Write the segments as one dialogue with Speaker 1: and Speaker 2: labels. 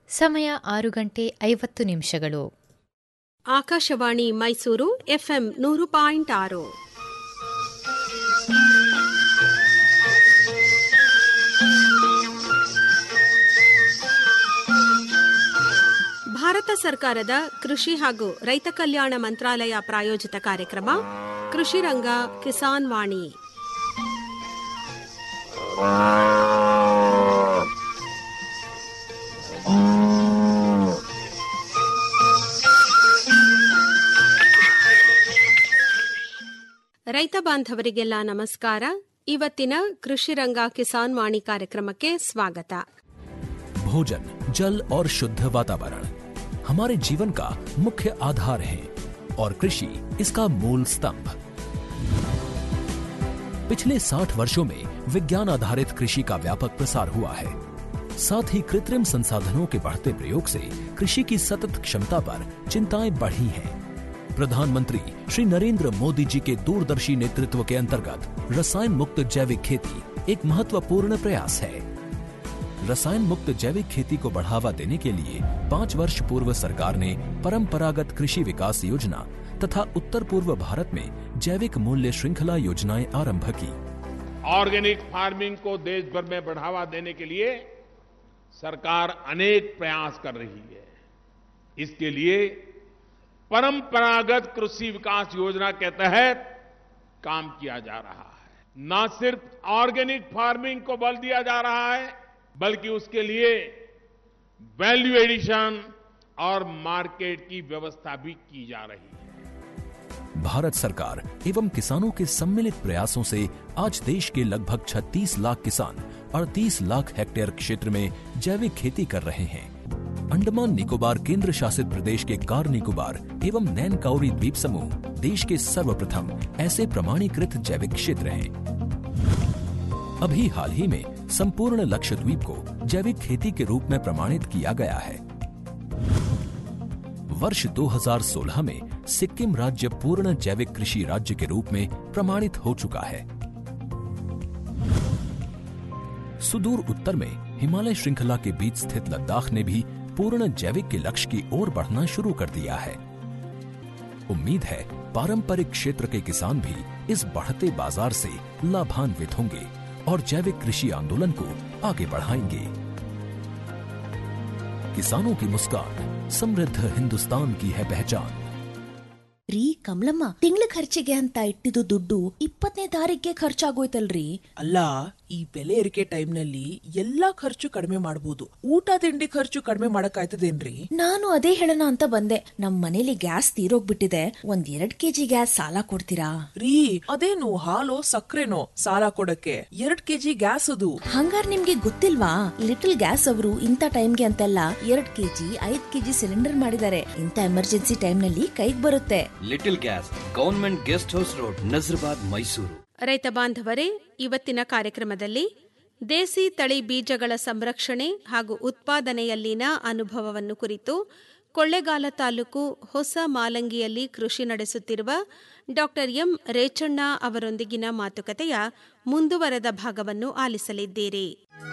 Speaker 1: ಸಮಯ ಆರು ಗಂಟೆ ಐವತ್ತು ನಿಮಿಷಗಳು
Speaker 2: ಆಕಾಶವಾಣಿ ಮೈಸೂರು ಎಫ್ಎಂ ನೂರು ಪಾಯಿಂಟ್ ಆರು ಭಾರತ ಸರ್ಕಾರದ ಕೃಷಿ ಹಾಗೂ ರೈತ ಕಲ್ಯಾಣ ಮಂತ್ರಾಲಯ ಪ್ರಾಯೋಜಿತ ಕಾರ್ಯಕ್ರಮ ಕೃಷಿ ರಂಗ ಕಿಸಾನ್ ವಾಣಿ ರೈತ ಬಾಂಧವರಿಗೆಲ್ಲ ನಮಸ್ಕಾರ ಇವತ್ತಿನ ಕೃಷಿ ರಂಗ ಕಿಸಾನ್ ವಾಣಿ ಕಾರ್ಯಕ್ರಮಕ್ಕೆ ಸ್ವಾಗತ
Speaker 3: भोजन जल और शुद्ध वातावरण हमारे जीवन का मुख्य आधार है और कृषि इसका मूल स्तंभ पिछले 60 वर्षों में विज्ञान आधारित कृषि का व्यापक प्रसार हुआ है साथ ही कृत्रिम संसाधनों के बढ़ते प्रयोग से कृषि की सतत क्षमता पर चिंताएं बढ़ी हैं प्रधानमंत्री श्री नरेंद्र मोदी जी के दूरदर्शी नेतृत्व के अंतर्गत रसायन मुक्त जैविक खेती एक महत्वपूर्ण प्रयास है रसायन मुक्त जैविक खेती को बढ़ावा देने के लिए पाँच वर्ष पूर्व सरकार ने परंपरागत कृषि विकास योजना तथा उत्तर पूर्व भारत में जैविक मूल्य श्रृंखला योजनाएं आरंभ की
Speaker 4: ऑर्गेनिक फार्मिंग को देश भर में बढ़ावा देने के लिए सरकार अनेक प्रयास कर रही है इसके लिए परंपरागत कृषि विकास योजना के तहत काम किया जा रहा है न सिर्फ ऑर्गेनिक फार्मिंग को बल दिया जा रहा है बल्कि उसके लिए वैल्यू एडिशन और मार्केट की व्यवस्था भी की जा रही है
Speaker 3: भारत सरकार एवं किसानों के सम्मिलित प्रयासों से आज देश के लगभग 36 लाख किसान 38 लाख हेक्टेयर क्षेत्र में जैविक खेती कर रहे हैं अंडमान निकोबार केंद्र शासित प्रदेश के कार निकोबार एवं नैन काउरी द्वीप समूह देश के सर्वप्रथम ऐसे प्रमाणीकृत जैविक क्षेत्र हैं अभी हाल ही में संपूर्ण लक्षद्वीप को जैविक खेती के रूप में प्रमाणित किया गया है वर्ष 2016 में सिक्किम राज्य पूर्ण जैविक कृषि राज्य के रूप में प्रमाणित हो चुका है सुदूर उत्तर में हिमालय श्रृंखला के बीच स्थित लद्दाख ने भी पूर्ण जैविक के लक्ष्य की ओर बढ़ना शुरू कर दिया है उम्मीद है पारंपरिक क्षेत्र के किसान भी इस बढ़ते बाजार से लाभान्वित होंगे और जैविक कृषि आंदोलन को आगे बढ़ाएंगे किसानों की मुस्कान समृद्ध हिंदुस्तान की है पहचान
Speaker 5: ರೀ ಕಮಲಮ್ಮ ತಿಂಗಳ ಖರ್ಚಿಗೆ ಅಂತ ಇಟ್ಟಿದ್ದು ದುಡ್ಡು ಇಪ್ಪತ್ತನೇ ತಾರೀಕಿಗೆ ಖರ್ಚಾಗೋಯ್ತಲ್ರಿ
Speaker 6: ಅಲ್ಲ ಈ ಬೆಲೆ ಏರಿಕೆ ಟೈಮ್ನಲ್ಲಿ ಎಲ್ಲಾ ಖರ್ಚು ಕಡಿಮೆ ಮಾಡಬಹುದು ಊಟ ತಿಂಡಿ ಖರ್ಚು ಕಡಿಮೆ ಮಾಡಕ್ಕಾಯ್ತದೇನ್ರಿ
Speaker 5: ನಾನು ಅದೇ ಹೇಳೋಣ ಅಂತ ಬಂದೆ ನಮ್ ಮನೇಲಿ ಗ್ಯಾಸ್ ತೀರೋಗ್ಬಿಟ್ಟಿದೆ ಒಂದ್ ಎರಡ್ ಕೆಜಿ ಗ್ಯಾಸ್ ಸಾಲ ಕೊಡ್ತೀರಾ
Speaker 6: ರೀ ಅದೇನು ಹಾಲು ಸಕ್ಕರೆನೋ ಸಾಲ ಕೊಡಕ್ಕೆ ಎರಡ್ ಕೆಜಿ ಗ್ಯಾಸ್ ಅದು
Speaker 5: ಹಂಗಾರ್ ನಿಮ್ಗೆ ಗೊತ್ತಿಲ್ವಾ ಲಿಟಲ್ ಗ್ಯಾಸ್ ಅವರು ಇಂಥ ಟೈಮ್ಗೆ ಅಂತೆಲ್ಲ ಎರಡ್ ಕೆಜಿ ಐದ್ ಕೆಜಿ ಸಿಲಿಂಡರ್ ಮಾಡಿದ್ದಾರೆ ಇಂಥ ಎಮರ್ಜೆನ್ಸಿ ಟೈಮ್ ನಲ್ಲಿ ಕೈಗ್ ಬರುತ್ತೆ
Speaker 7: little gas government guest house road Nazarbad Mysuru
Speaker 2: ರೈತ ಬಾಂಧವರೇ ಇವತ್ತಿನ ಕಾರ್ಯಕ್ರಮದಲ್ಲಿ ದೇಸಿ ತಳಿ ಬೀಜಗಳ ಸಂರಕ್ಷಣೆ ಹಾಗೂ ಉತ್ಪಾದನೆಯಲ್ಲಿನ ಅನುಭವವನ್ನು ಕುರಿತು ಕೊಳ್ಳೆಗಾಲ ತಾಲೂಕು ಹೊಸ ಮಾಲಂಗಿಯಲ್ಲಿ ಕೃಷಿ ನಡೆಸುತ್ತಿರುವ ಡಾಕ್ಟರ್ ಎಂ ರೇಚಣ್ಣ ಅವರೊಂದಿಗಿನ ಮಾತುಕತೆಯ ಮುಂದುವರೆದ ಭಾಗವನ್ನು ಆಲಿಸಲಿದ್ದೀರಿ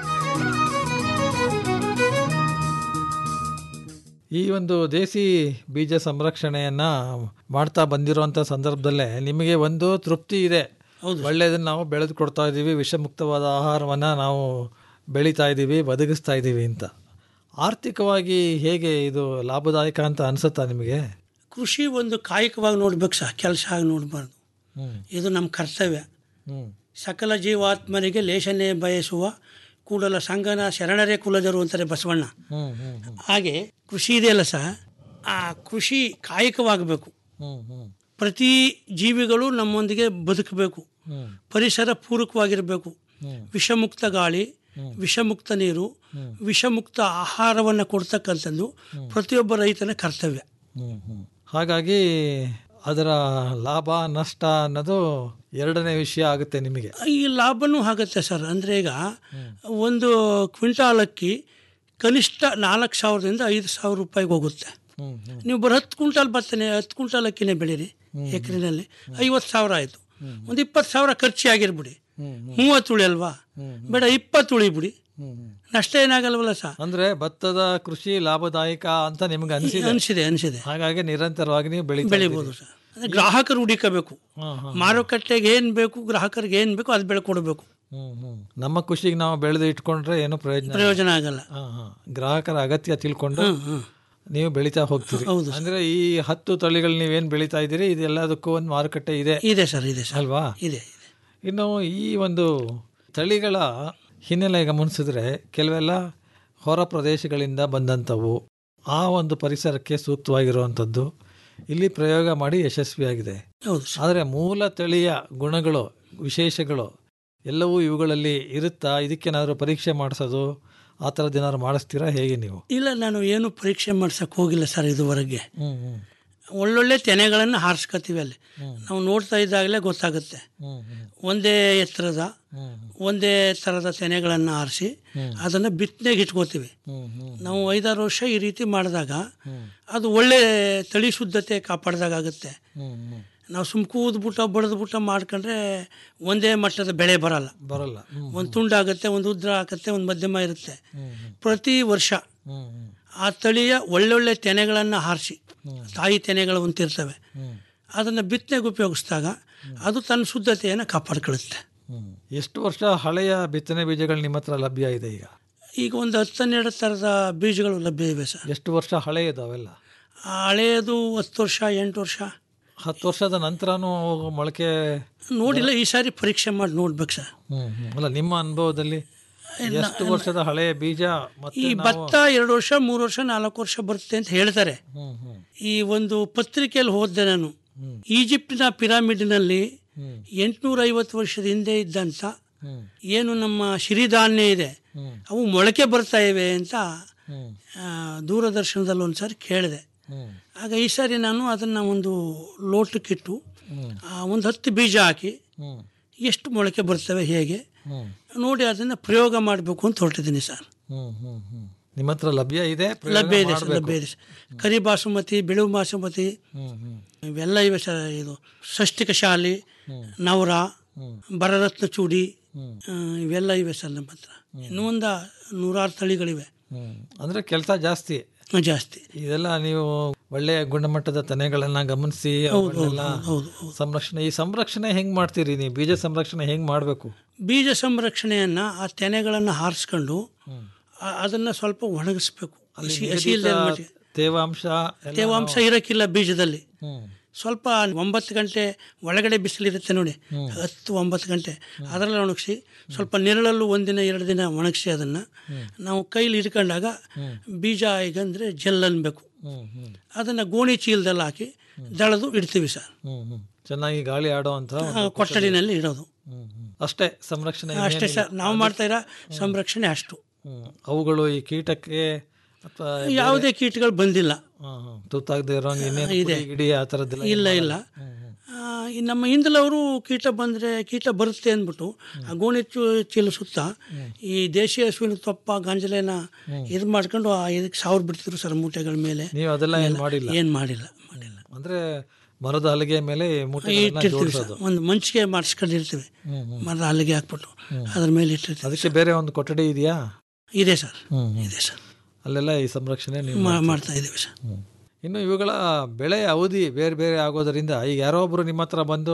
Speaker 8: ಈ ಒಂದು ದೇಸಿ ಬೀಜ ಸಂರಕ್ಷಣೆಯನ್ನ ಮಾಡ್ತಾ ಬಂದಿರುವಂಥ ಸಂದರ್ಭದಲ್ಲೇ ನಿಮಗೆ ಒಂದು ತೃಪ್ತಿ ಇದೆ ಒಳ್ಳೆಯದನ್ನು ನಾವು ಬೆಳೆದು ಕೊಡ್ತಾ ಇದ್ದೀವಿ ವಿಷಮುಕ್ತವಾದ ಆಹಾರವನ್ನು ನಾವು ಬೆಳೀತಾ ಇದ್ದೀವಿ ಒದಗಿಸ್ತಾ ಇದ್ದೀವಿ ಅಂತ ಆರ್ಥಿಕವಾಗಿ ಹೇಗೆ ಇದು ಲಾಭದಾಯಕ ಅಂತ ಅನಿಸುತ್ತಾ ನಿಮಗೆ
Speaker 9: ಕೃಷಿ ಒಂದು ಕಾಯಕವಾಗಿ ನೋಡ್ಬೇಕು ಸಹ ಕೆಲಸ ಆಗಿ ನೋಡಬಾರ್ದು ಇದು ನಮ್ಮ ಕರ್ತವ್ಯ ಸಕಲ ಜೀವಾತ್ಮರಿಗೆ ಲೇಷನೆ ಬಯಸುವ ಕೂಡಲ ಸಂಗನ ಶರಣರೇ ಕುಲದರು ಅಂತಾರೆ ಬಸವಣ್ಣ ಹಾಗೆ ಕೃಷಿ ಇದೆಯಲ್ಲ ಸಹ ಆ ಕೃಷಿ ಕಾಯಕವಾಗಬೇಕು ಪ್ರತಿ ಜೀವಿಗಳು ನಮ್ಮೊಂದಿಗೆ ಬದುಕಬೇಕು ಪರಿಸರ ಪೂರಕವಾಗಿರಬೇಕು ವಿಷಮುಕ್ತ ಗಾಳಿ ವಿಷಮುಕ್ತ ನೀರು ವಿಷಮುಕ್ತ ಆಹಾರವನ್ನು ಕೊಡ್ತಕ್ಕಂಥದ್ದು ಪ್ರತಿಯೊಬ್ಬ ರೈತನ ಕರ್ತವ್ಯ
Speaker 8: ಹಾಗಾಗಿ ಅದರ ಲಾಭ ನಷ್ಟ ಅನ್ನೋದು ಎರಡನೇ ವಿಷಯ ಆಗುತ್ತೆ ನಿಮಗೆ
Speaker 9: ಈ ಲಾಭನೂ ಆಗುತ್ತೆ ಸರ್ ಅಂದರೆ ಈಗ ಒಂದು ಕ್ವಿಂಟಾಲ್ ಅಕ್ಕಿ ಕನಿಷ್ಠ ನಾಲ್ಕು ಸಾವಿರದಿಂದ ಐದು ಸಾವಿರ ರೂಪಾಯಿಗೆ ಹೋಗುತ್ತೆ ನೀವು ಬರೋ ಹತ್ತು ಕ್ವಿಂಟಾಲ್ ಭತ್ತನೆ ಹತ್ತು ಕ್ವಿಂಟಾಲ್ ಅಕ್ಕಿನೇ ಬೆಳೀರಿ ಎಕರೆನಲ್ಲಿ ಐವತ್ತು ಸಾವಿರ ಆಯಿತು ಒಂದು ಇಪ್ಪತ್ತು ಸಾವಿರ ಖರ್ಚು ಆಗಿರ್ಬಿಡಿ ಮೂವತ್ತು ಉಳಿ ಅಲ್ವಾ ಬೇಡ ಇಪ್ಪತ್ತು ಉಳಿಬಿಡಿ ನಷ್ಟ ಏನಾಗಲ್ವಲ್ಲ ಸರ್
Speaker 8: ಅಂದ್ರೆ ಭತ್ತದ ಕೃಷಿ ಲಾಭದಾಯಕ ಅಂತ ನಿಮ್ಗೆ ಅನಿಸಿದೆ
Speaker 9: ಅನಿಸಿದೆ ಅನಿಸಿದೆ
Speaker 8: ಹಾಗಾಗಿ ನಿರಂತರವಾಗಿ ನೀವು ಬೆಳಿ
Speaker 9: ಬೆಳಿಬೋದು ಸರ್ ಅಂದ್ರೆ ಗ್ರಾಹಕರು ಹುಡುಕಬೇಕು ಮಾರುಕಟ್ಟೆಗೆ ಏನು ಬೇಕು ಗ್ರಾಹಕರಿಗೆ ಏನು ಬೇಕು ಅದು ಬೆಳ್ಕೊಡ್ಬೇಕು
Speaker 8: ನಮ್ಮ ಖುಷಿಗೆ ನಾವು ಬೆಳೆದು ಇಟ್ಕೊಂಡ್ರೆ ಏನು ಪ್ರಯೋಜನ ಇಲ್ಲ.
Speaker 9: ಪ್ರಯೋಜನ ಆಗಲ್ಲ
Speaker 8: ಹಾ, ಹಾ. ಗ್ರಾಹಕರ ಅಗತ್ಯ ತಿಳ್ಕೊಂಡು
Speaker 9: ಹ್ಮ್, ಹ್ಮ್.
Speaker 8: ನೀವು ಬೆಳಿತಾ ಹೋಗ್ತೀರಿ
Speaker 9: ಹೌದು
Speaker 8: ಅಂದ್ರೆ ಈ ಹತ್ತು ತಳಿಗಳು ನೀವೇನ್ ಬೆಳಿತಾ ಇದ್ದೀರಿ ಇದೆಲ್ಲದಕ್ಕೂ ಒಂದು ಮಾರುಕಟ್ಟೆ ಇದೆ
Speaker 9: ಇದೆ ಸರ್ ಇದೆ ಸರ್
Speaker 8: ಅಲ್ವಾ
Speaker 9: ಇದೆ
Speaker 8: ಇನ್ನು ಈ ಒಂದು ತಳಿಗಳ ಹಿನ್ನೆಲೆ ಗಮನಿಸಿದ್ರೆ ಕೆಲವೆಲ್ಲ ಹೊರ ಪ್ರದೇಶಗಳಿಂದ ಬಂದಂಥವು ಆ ಒಂದು ಪರಿಸರಕ್ಕೆ ಸೂಕ್ತವಾಗಿರುವಂಥದ್ದು ಇಲ್ಲಿ ಪ್ರಯೋಗ ಮಾಡಿ ಯಶಸ್ವಿಯಾಗಿದೆ
Speaker 9: ಹೌದು
Speaker 8: ಆದರೆ ಮೂಲ ತಳಿಯ ಗುಣಗಳು ವಿಶೇಷಗಳು ಎಲ್ಲವೂ ಇವುಗಳಲ್ಲಿ ಇರುತ್ತಾ ಇದಕ್ಕೇನಾದರೂ ಪರೀಕ್ಷೆ ಮಾಡಿಸೋದು ಆ ಥರದ್ದು ಏನಾದ್ರು ಮಾಡಿಸ್ತೀರಾ ಹೇಗೆ ನೀವು
Speaker 9: ಇಲ್ಲ ನಾನು ಏನು ಪರೀಕ್ಷೆ ಮಾಡ್ಸಕ್ಕೆ ಹೋಗಿಲ್ಲ ಸರ್ ಇದುವರೆಗೆ
Speaker 8: ಹ್ಮ್ ಹ್ಮ್
Speaker 9: ಒಳ್ಳೊಳ್ಳೆ ತೆನೆಗಳನ್ನು ಹಾರಿಸ್ಕೊತೀವಿ ಅಲ್ಲಿ ನಾವು ನೋಡ್ತಾ ಇದ್ದಾಗಲೇ ಗೊತ್ತಾಗುತ್ತೆ
Speaker 8: ಹ್ಮ್ ಹ್ಮ್
Speaker 9: ಒಂದೇ ಎತ್ತರದ ಒಂದೇ ಥರದ ತೆನೆಗಳನ್ನು ಆರಿಸಿ ಅದನ್ನು ಬಿತ್ತನೆಗೆ ಇಟ್ಕೋತೀವಿ
Speaker 8: ಹ್ಮ್ ಹ್ಮ್
Speaker 9: ನಾವು ಐದಾರು ವರ್ಷ ಈ ರೀತಿ ಮಾಡಿದಾಗ ಅದು ಒಳ್ಳೆ ತಳಿ ಶುದ್ಧತೆ ಕಾಪಾಡ್ದಾಗ ಆಗುತ್ತೆ
Speaker 8: ಹ್ಮ್ ಹ್ಮ್
Speaker 9: ನಾವು ಸುಮ್ ಕೂದ್ಬಿಟ್ಟ ಬಡ್ದ್ಬಿಟ್ಟ ಮಾಡ್ಕೊಂಡ್ರೆ ಒಂದೇ ಮಟ್ಟದ ಬೆಳೆ ಬರಲ್ಲ
Speaker 8: ಬರಲ್ಲ ಹ್ಮ್
Speaker 9: ಒಂದು ತುಂಡಾಗುತ್ತೆ ಒಂದು ಉದ್ರ ಆಗುತ್ತೆ ಒಂದು ಮಧ್ಯಮ ಇರುತ್ತೆ ಪ್ರತಿ ವರ್ಷ
Speaker 8: ಹ್ಮ್ ಹ್ಮ್
Speaker 9: ಆ ತಳಿಯ ಒಳ್ಳೊಳ್ಳೆ ತೆನೆಗಳನ್ನು ಹಾರಿಸಿ ತಾಯಿ ತೆನೆಗಳು ಅಂತಿರ್ತವೆ
Speaker 8: ಹ್ಮ್
Speaker 9: ಅದನ್ನು ಬಿತ್ತನೆಗೆ ಉಪಯೋಗಿಸಿದಾಗ ಅದು ತನ್ನ ಶುದ್ಧತೆಯನ್ನು ಕಾಪಾಡ್ಕೊಳ್ಳುತ್ತೆ
Speaker 8: ಹ್ಮ್ ಎಷ್ಟು ವರ್ಷ ಹಳೆಯ ಬಿತ್ತನೆ ಬೀಜಗಳು ನಿಮ್ಮ ಹತ್ರ ಲಭ್ಯ ಇದೆ ಈಗ
Speaker 9: ಈಗ ಒಂದು ಹತ್ತನ್ನೆರಡು ಥರದ ಬೀಜಗಳು ಲಭ್ಯ ಇವೆ ಸರ್
Speaker 8: ಎಷ್ಟು ವರ್ಷ ಹಳೆಯದು ಅವೆಲ್ಲ
Speaker 9: ಆ ಹಳೆಯದು ಹತ್ತು ವರ್ಷ ಎಂಟು ವರ್ಷ
Speaker 8: ಹತ್ತು ವರ್ಷದ ನಂತರನೂ ಅವು ಮೊಳಕೆ
Speaker 9: ನೋಡಿಲ್ಲ ಈ ಸಾರಿ ಪರೀಕ್ಷೆ ಮಾಡಿ ನೋಡ್ಬೇಕು ಸರ್
Speaker 8: ಹ್ಮ್ ಹ್ಮ್. ಅಲ್ಲ ನಿಮ್ಮ ಅನುಭವದಲ್ಲಿ ಎಷ್ಟು ವರ್ಷದ ಹಳೆಯ ಬೀಜ ಮತ್ತೆ
Speaker 9: ಈ
Speaker 8: ನಾವು-
Speaker 9: ಭತ್ತ ಎರಡು ವರ್ಷ ಮೂರು ವರ್ಷ ನಾಲ್ಕು ವರ್ಷ ಬರುತ್ತೆ ಅಂತ ಹೇಳ್ತಾರೆ
Speaker 8: ಹ್ಮ್ ಹ್ಮ್
Speaker 9: ಈ ಒಂದು ಪತ್ರಿಕೆಯಲ್ಲಿ ಓದಿದೆ ನಾನು ಈಜಿಪ್ಟಿನ ಪಿರಾಮಿಡ್ನಲ್ಲಿ ಎಂಟುನೂರ ಐವತ್ತು ವರ್ಷದ ಹಿಂದೆ ಇದ್ದಂಥ
Speaker 8: ಹ್ಮ್
Speaker 9: ಏನು ನಮ್ಮ ಸಿರಿಧಾನ್ಯ ಇದೆ
Speaker 8: ಹ್ಮ್
Speaker 9: ಅವು ಮೊಳಕೆ ಬರ್ತಾ ಇವೆ ಅಂತ
Speaker 8: ಹ್ಮ್
Speaker 9: ಆ, ದೂರದರ್ಶನದಲ್ಲಿ ಒಂದು ಸಾರಿ ಕೇಳಿದೆ
Speaker 8: ಹ್ಮ್
Speaker 9: ಆಗ ಈ ಸಾರಿ ನಾನು ಅದನ್ನು ಒಂದು ಲೋಟಕ್ಕಿಟ್ಟು
Speaker 8: ಹ್ಮ್
Speaker 9: ಆ, ಒಂದು ಹತ್ತು ಬೀಜ ಹಾಕಿ
Speaker 8: ಹ್ಮ್
Speaker 9: ಎಷ್ಟು ಮೊಳಕೆ ಬರ್ತವೆ ಹೇಗೆ
Speaker 8: ಹ್ಮ್
Speaker 9: ನೋಡಿ ಅದನ್ನು ಪ್ರಯೋಗ ಮಾಡಬೇಕು ಅಂತ ಹೊರಟಿದ್ದೀನಿ ಸರ್
Speaker 8: ಹ್ಮ್ ಹ್ಮ್ ಹ್ಮ್ ನಿಮ್ಮ ಹತ್ರ ಲಭ್ಯ ಇದೆ ಪ್ರಯೋಗ
Speaker 9: ಲಭ್ಯ ಇದೆ ಸರ್
Speaker 8: ಮಾಡ್ಬೇಕು.
Speaker 9: ಲಭ್ಯ ಇದೆ ಸರ್ ಕರಿ ಬಾಸುಮತಿ ಬಿಳುವು ಬಾಸುಮತಿ
Speaker 8: ಹ್ಮ್ ಹ್ಮ್
Speaker 9: ಇವೆಲ್ಲ ಇವೆ ಸರ್ ಇದು ಷಷ್ಟಿಕ ಶಾಲಿ ನವರ ಬರರತ್ನ ಚೂಡಿ ಆ, ಇವೆಲ್ಲ ಇವೆ ಸರ್ ನಮ್ಮ ಹತ್ರ ಇನ್ನೂ ಒಂದು ನೂರಾರು ತಳಿಗಳಿವೆ
Speaker 8: ಹ್ಮ್ ಅಂದ್ರೆ ಕೆಲಸ ಜಾಸ್ತಿ
Speaker 9: ಜಾಸ್ತಿ
Speaker 8: ಇದೆಲ್ಲ ನೀವು ಒಳ್ಳೆಯ ಗುಣಮಟ್ಟದ ತೆನೆಗಳನ್ನ ಗಮನಿಸಿ ಅವನ್ನೆಲ್ಲ ಸಂರಕ್ಷಣೆ ಈ ಸಂರಕ್ಷಣೆ ಹೆಂಗ್ ಮಾಡ್ತೀರಿ ನೀವು ಬೀಜ ಸಂರಕ್ಷಣೆ ಹೆಂಗ್ ಮಾಡ್ಬೇಕು
Speaker 9: ಬೀಜ ಸಂರಕ್ಷಣೆಯನ್ನು ಆ ತೆನೆಗಳನ್ನು ಹಾರಿಸ್ಕೊಂಡು ಆ- ಅದನ್ನ ಸ್ವಲ್ಪ ಒಣಗಿಸ್ಬೇಕು ಹಸಿ ಹಸಿ ಇಲ್ದೇ ಇರೋ ಮಟ್ಟಿಗೆ.
Speaker 8: ತೇವಾಂಶ ಎಲ್ಲ
Speaker 9: ತೇವಾಂಶ ಇರಕ್ಕಿಲ್ಲ ಬೀಜದಲ್ಲಿ
Speaker 8: ಹ್ಮ್
Speaker 9: ಸ್ವಲ್ಪ ಒಂಬತ್ತು ಗಂಟೆ ಒಳಗಡೆ ಬಿಸಿಲಿರುತ್ತೆ ನೋಡಿ ಹತ್ತು ಒಂಬತ್ತು ಗಂಟೆ ಅದರಲ್ಲಿ ಒಣಗಿಸಿ ಸ್ವಲ್ಪ ನೆರಳಲ್ಲೂ ಒಂದಿನ ಎರಡು ದಿನ ಒಣಗಿಸಿ ಅದನ್ನು ನಾವು ಕೈಲಿ ಇಟ್ಕೊಂಡಾಗ ಬೀಜ ಈಗಂದರೆ ಜೆಲ್ ಅನ್ಬೇಕು
Speaker 8: ಹ್ಮ್ ಹ್ಮ್
Speaker 9: ಅದನ್ನು ಗೋಣಿ ಚೀಲದಲ್ಲಿ ಹಾಕಿ ದಳದು ಇಡ್ತೀವಿ ಸರ್
Speaker 8: ಹ್ಮ್ ಹ್ಮ್ ಚೆನ್ನಾಗಿ ಗಾಳಿ ಆಡೋ ಅಂತ
Speaker 9: ಆ, ಕೊಠಡಿನಲ್ಲಿ ಇಡೋದು
Speaker 8: ಹ್ಮ್ ಹ್ಮ್ ಅಷ್ಟೇ ಸಂರಕ್ಷಣೆ
Speaker 9: ಅಷ್ಟೇ
Speaker 8: ಇನ್ನೇನಿಲ್ಲ.
Speaker 9: ಸರ್ ನಾವು ಮಾಡ್ತಾ ಇರೋ ಸಂರಕ್ಷಣೆ ಅಷ್ಟು
Speaker 8: ಹ್ಮ್. ಅವುಗಳು ಈ ಕೀಟಕ್ಕೆ ಅಥವಾ
Speaker 9: ಯಾವುದೇ ಕೀಟಗಳು ಬಂದಿಲ್ಲ
Speaker 8: ತುತ್ತಾಗದೆ ಇರೋಂಗೆ ಇನ್ನೇನು
Speaker 9: ಇದೆ.
Speaker 8: ಪುಡಿ ಗಿಡಿ ಆ ಥರದ್ದೆಲ್ಲ
Speaker 9: ಇಲ್ಲ ಇಲ್ಲ ಆ, ಈ ನಮ್ಮ ಹಿಂದಲವರು ಕೀಟ ಬಂದರೆ ಕೀಟ ಬರುತ್ತೆ ಅಂದ್ಬಿಟ್ಟು ಆ ಗೋಣಿ ಚು- ಚೀಲ ಸುತ್ತ ಈ ದೇಶೀಯ ಹಸುವಿನ ತೊಪ್ಪ ಗಂಜಲೆನ ಇದು ಮಾಡ್ಕೊಂಡು ಆ ಇದಕ್ಕೆ ಸಾವಿರ ಬಿಡ್ತಿದ್ರು ಸರ್ ಮೂಟೆಗಳ ಮೇಲೆ
Speaker 8: ನೀವು ಅದೆಲ್ಲ ಏನ್ ಮಾಡಿಲ್ಲ
Speaker 9: ಏನು ಮಾಡಿಲ್ಲ ಮಾಡಿಲ್ಲ
Speaker 8: ಅಂದ್ರೆ ಮರದ ಹಲಗೆ ಮೇಲೆ ಮೂಟೆ
Speaker 9: ಇಟ್ಟಿರ್ತೀವಿ ಸರ್ ಒಂದು ಮಂಚಿಗೆ ಮಾಡಿಸ್ಕೊಂಡಿರ್ತೀವಿ ಮರದ ಹಲ್ಲಿಗೆ ಹಾಕ್ಬಿಟ್ಟು ಅದ್ರ ಮೇಲೆ ಇಟ್ಟಿರ್ತೀವಿ
Speaker 8: ಅದಕ್ಕೆ ಬೇರೆ ಒಂದು ಕೊಠಡಿ ಇದೆಯಾ
Speaker 9: ಇದೆ ಸರ್
Speaker 8: ಹ್ಮ್ ಹ್ಮ್.
Speaker 9: ಇದೆ ಸರ್
Speaker 8: ಅಲ್ಲೆಲ್ಲ ಈ ಸಂರಕ್ಷಣೆ ನೀವು
Speaker 9: ಮಾ-
Speaker 8: ಮಾಡ್ತೀರಿ.
Speaker 9: ಮಾಡ್ತಾ ಇದ್ದೀವಿ ಸರ್
Speaker 8: ಹ್ಮ್. ಇನ್ನು ಇವುಗಳ ಬೆಳೆ ಅವಧಿ ಬೇರೆ ಬೇರೆ ಆಗೋದರಿಂದ ಈಗ ಯಾರೋ ಒಬ್ರು ನಿಮ್ಮ ಹತ್ರ ಬಂದು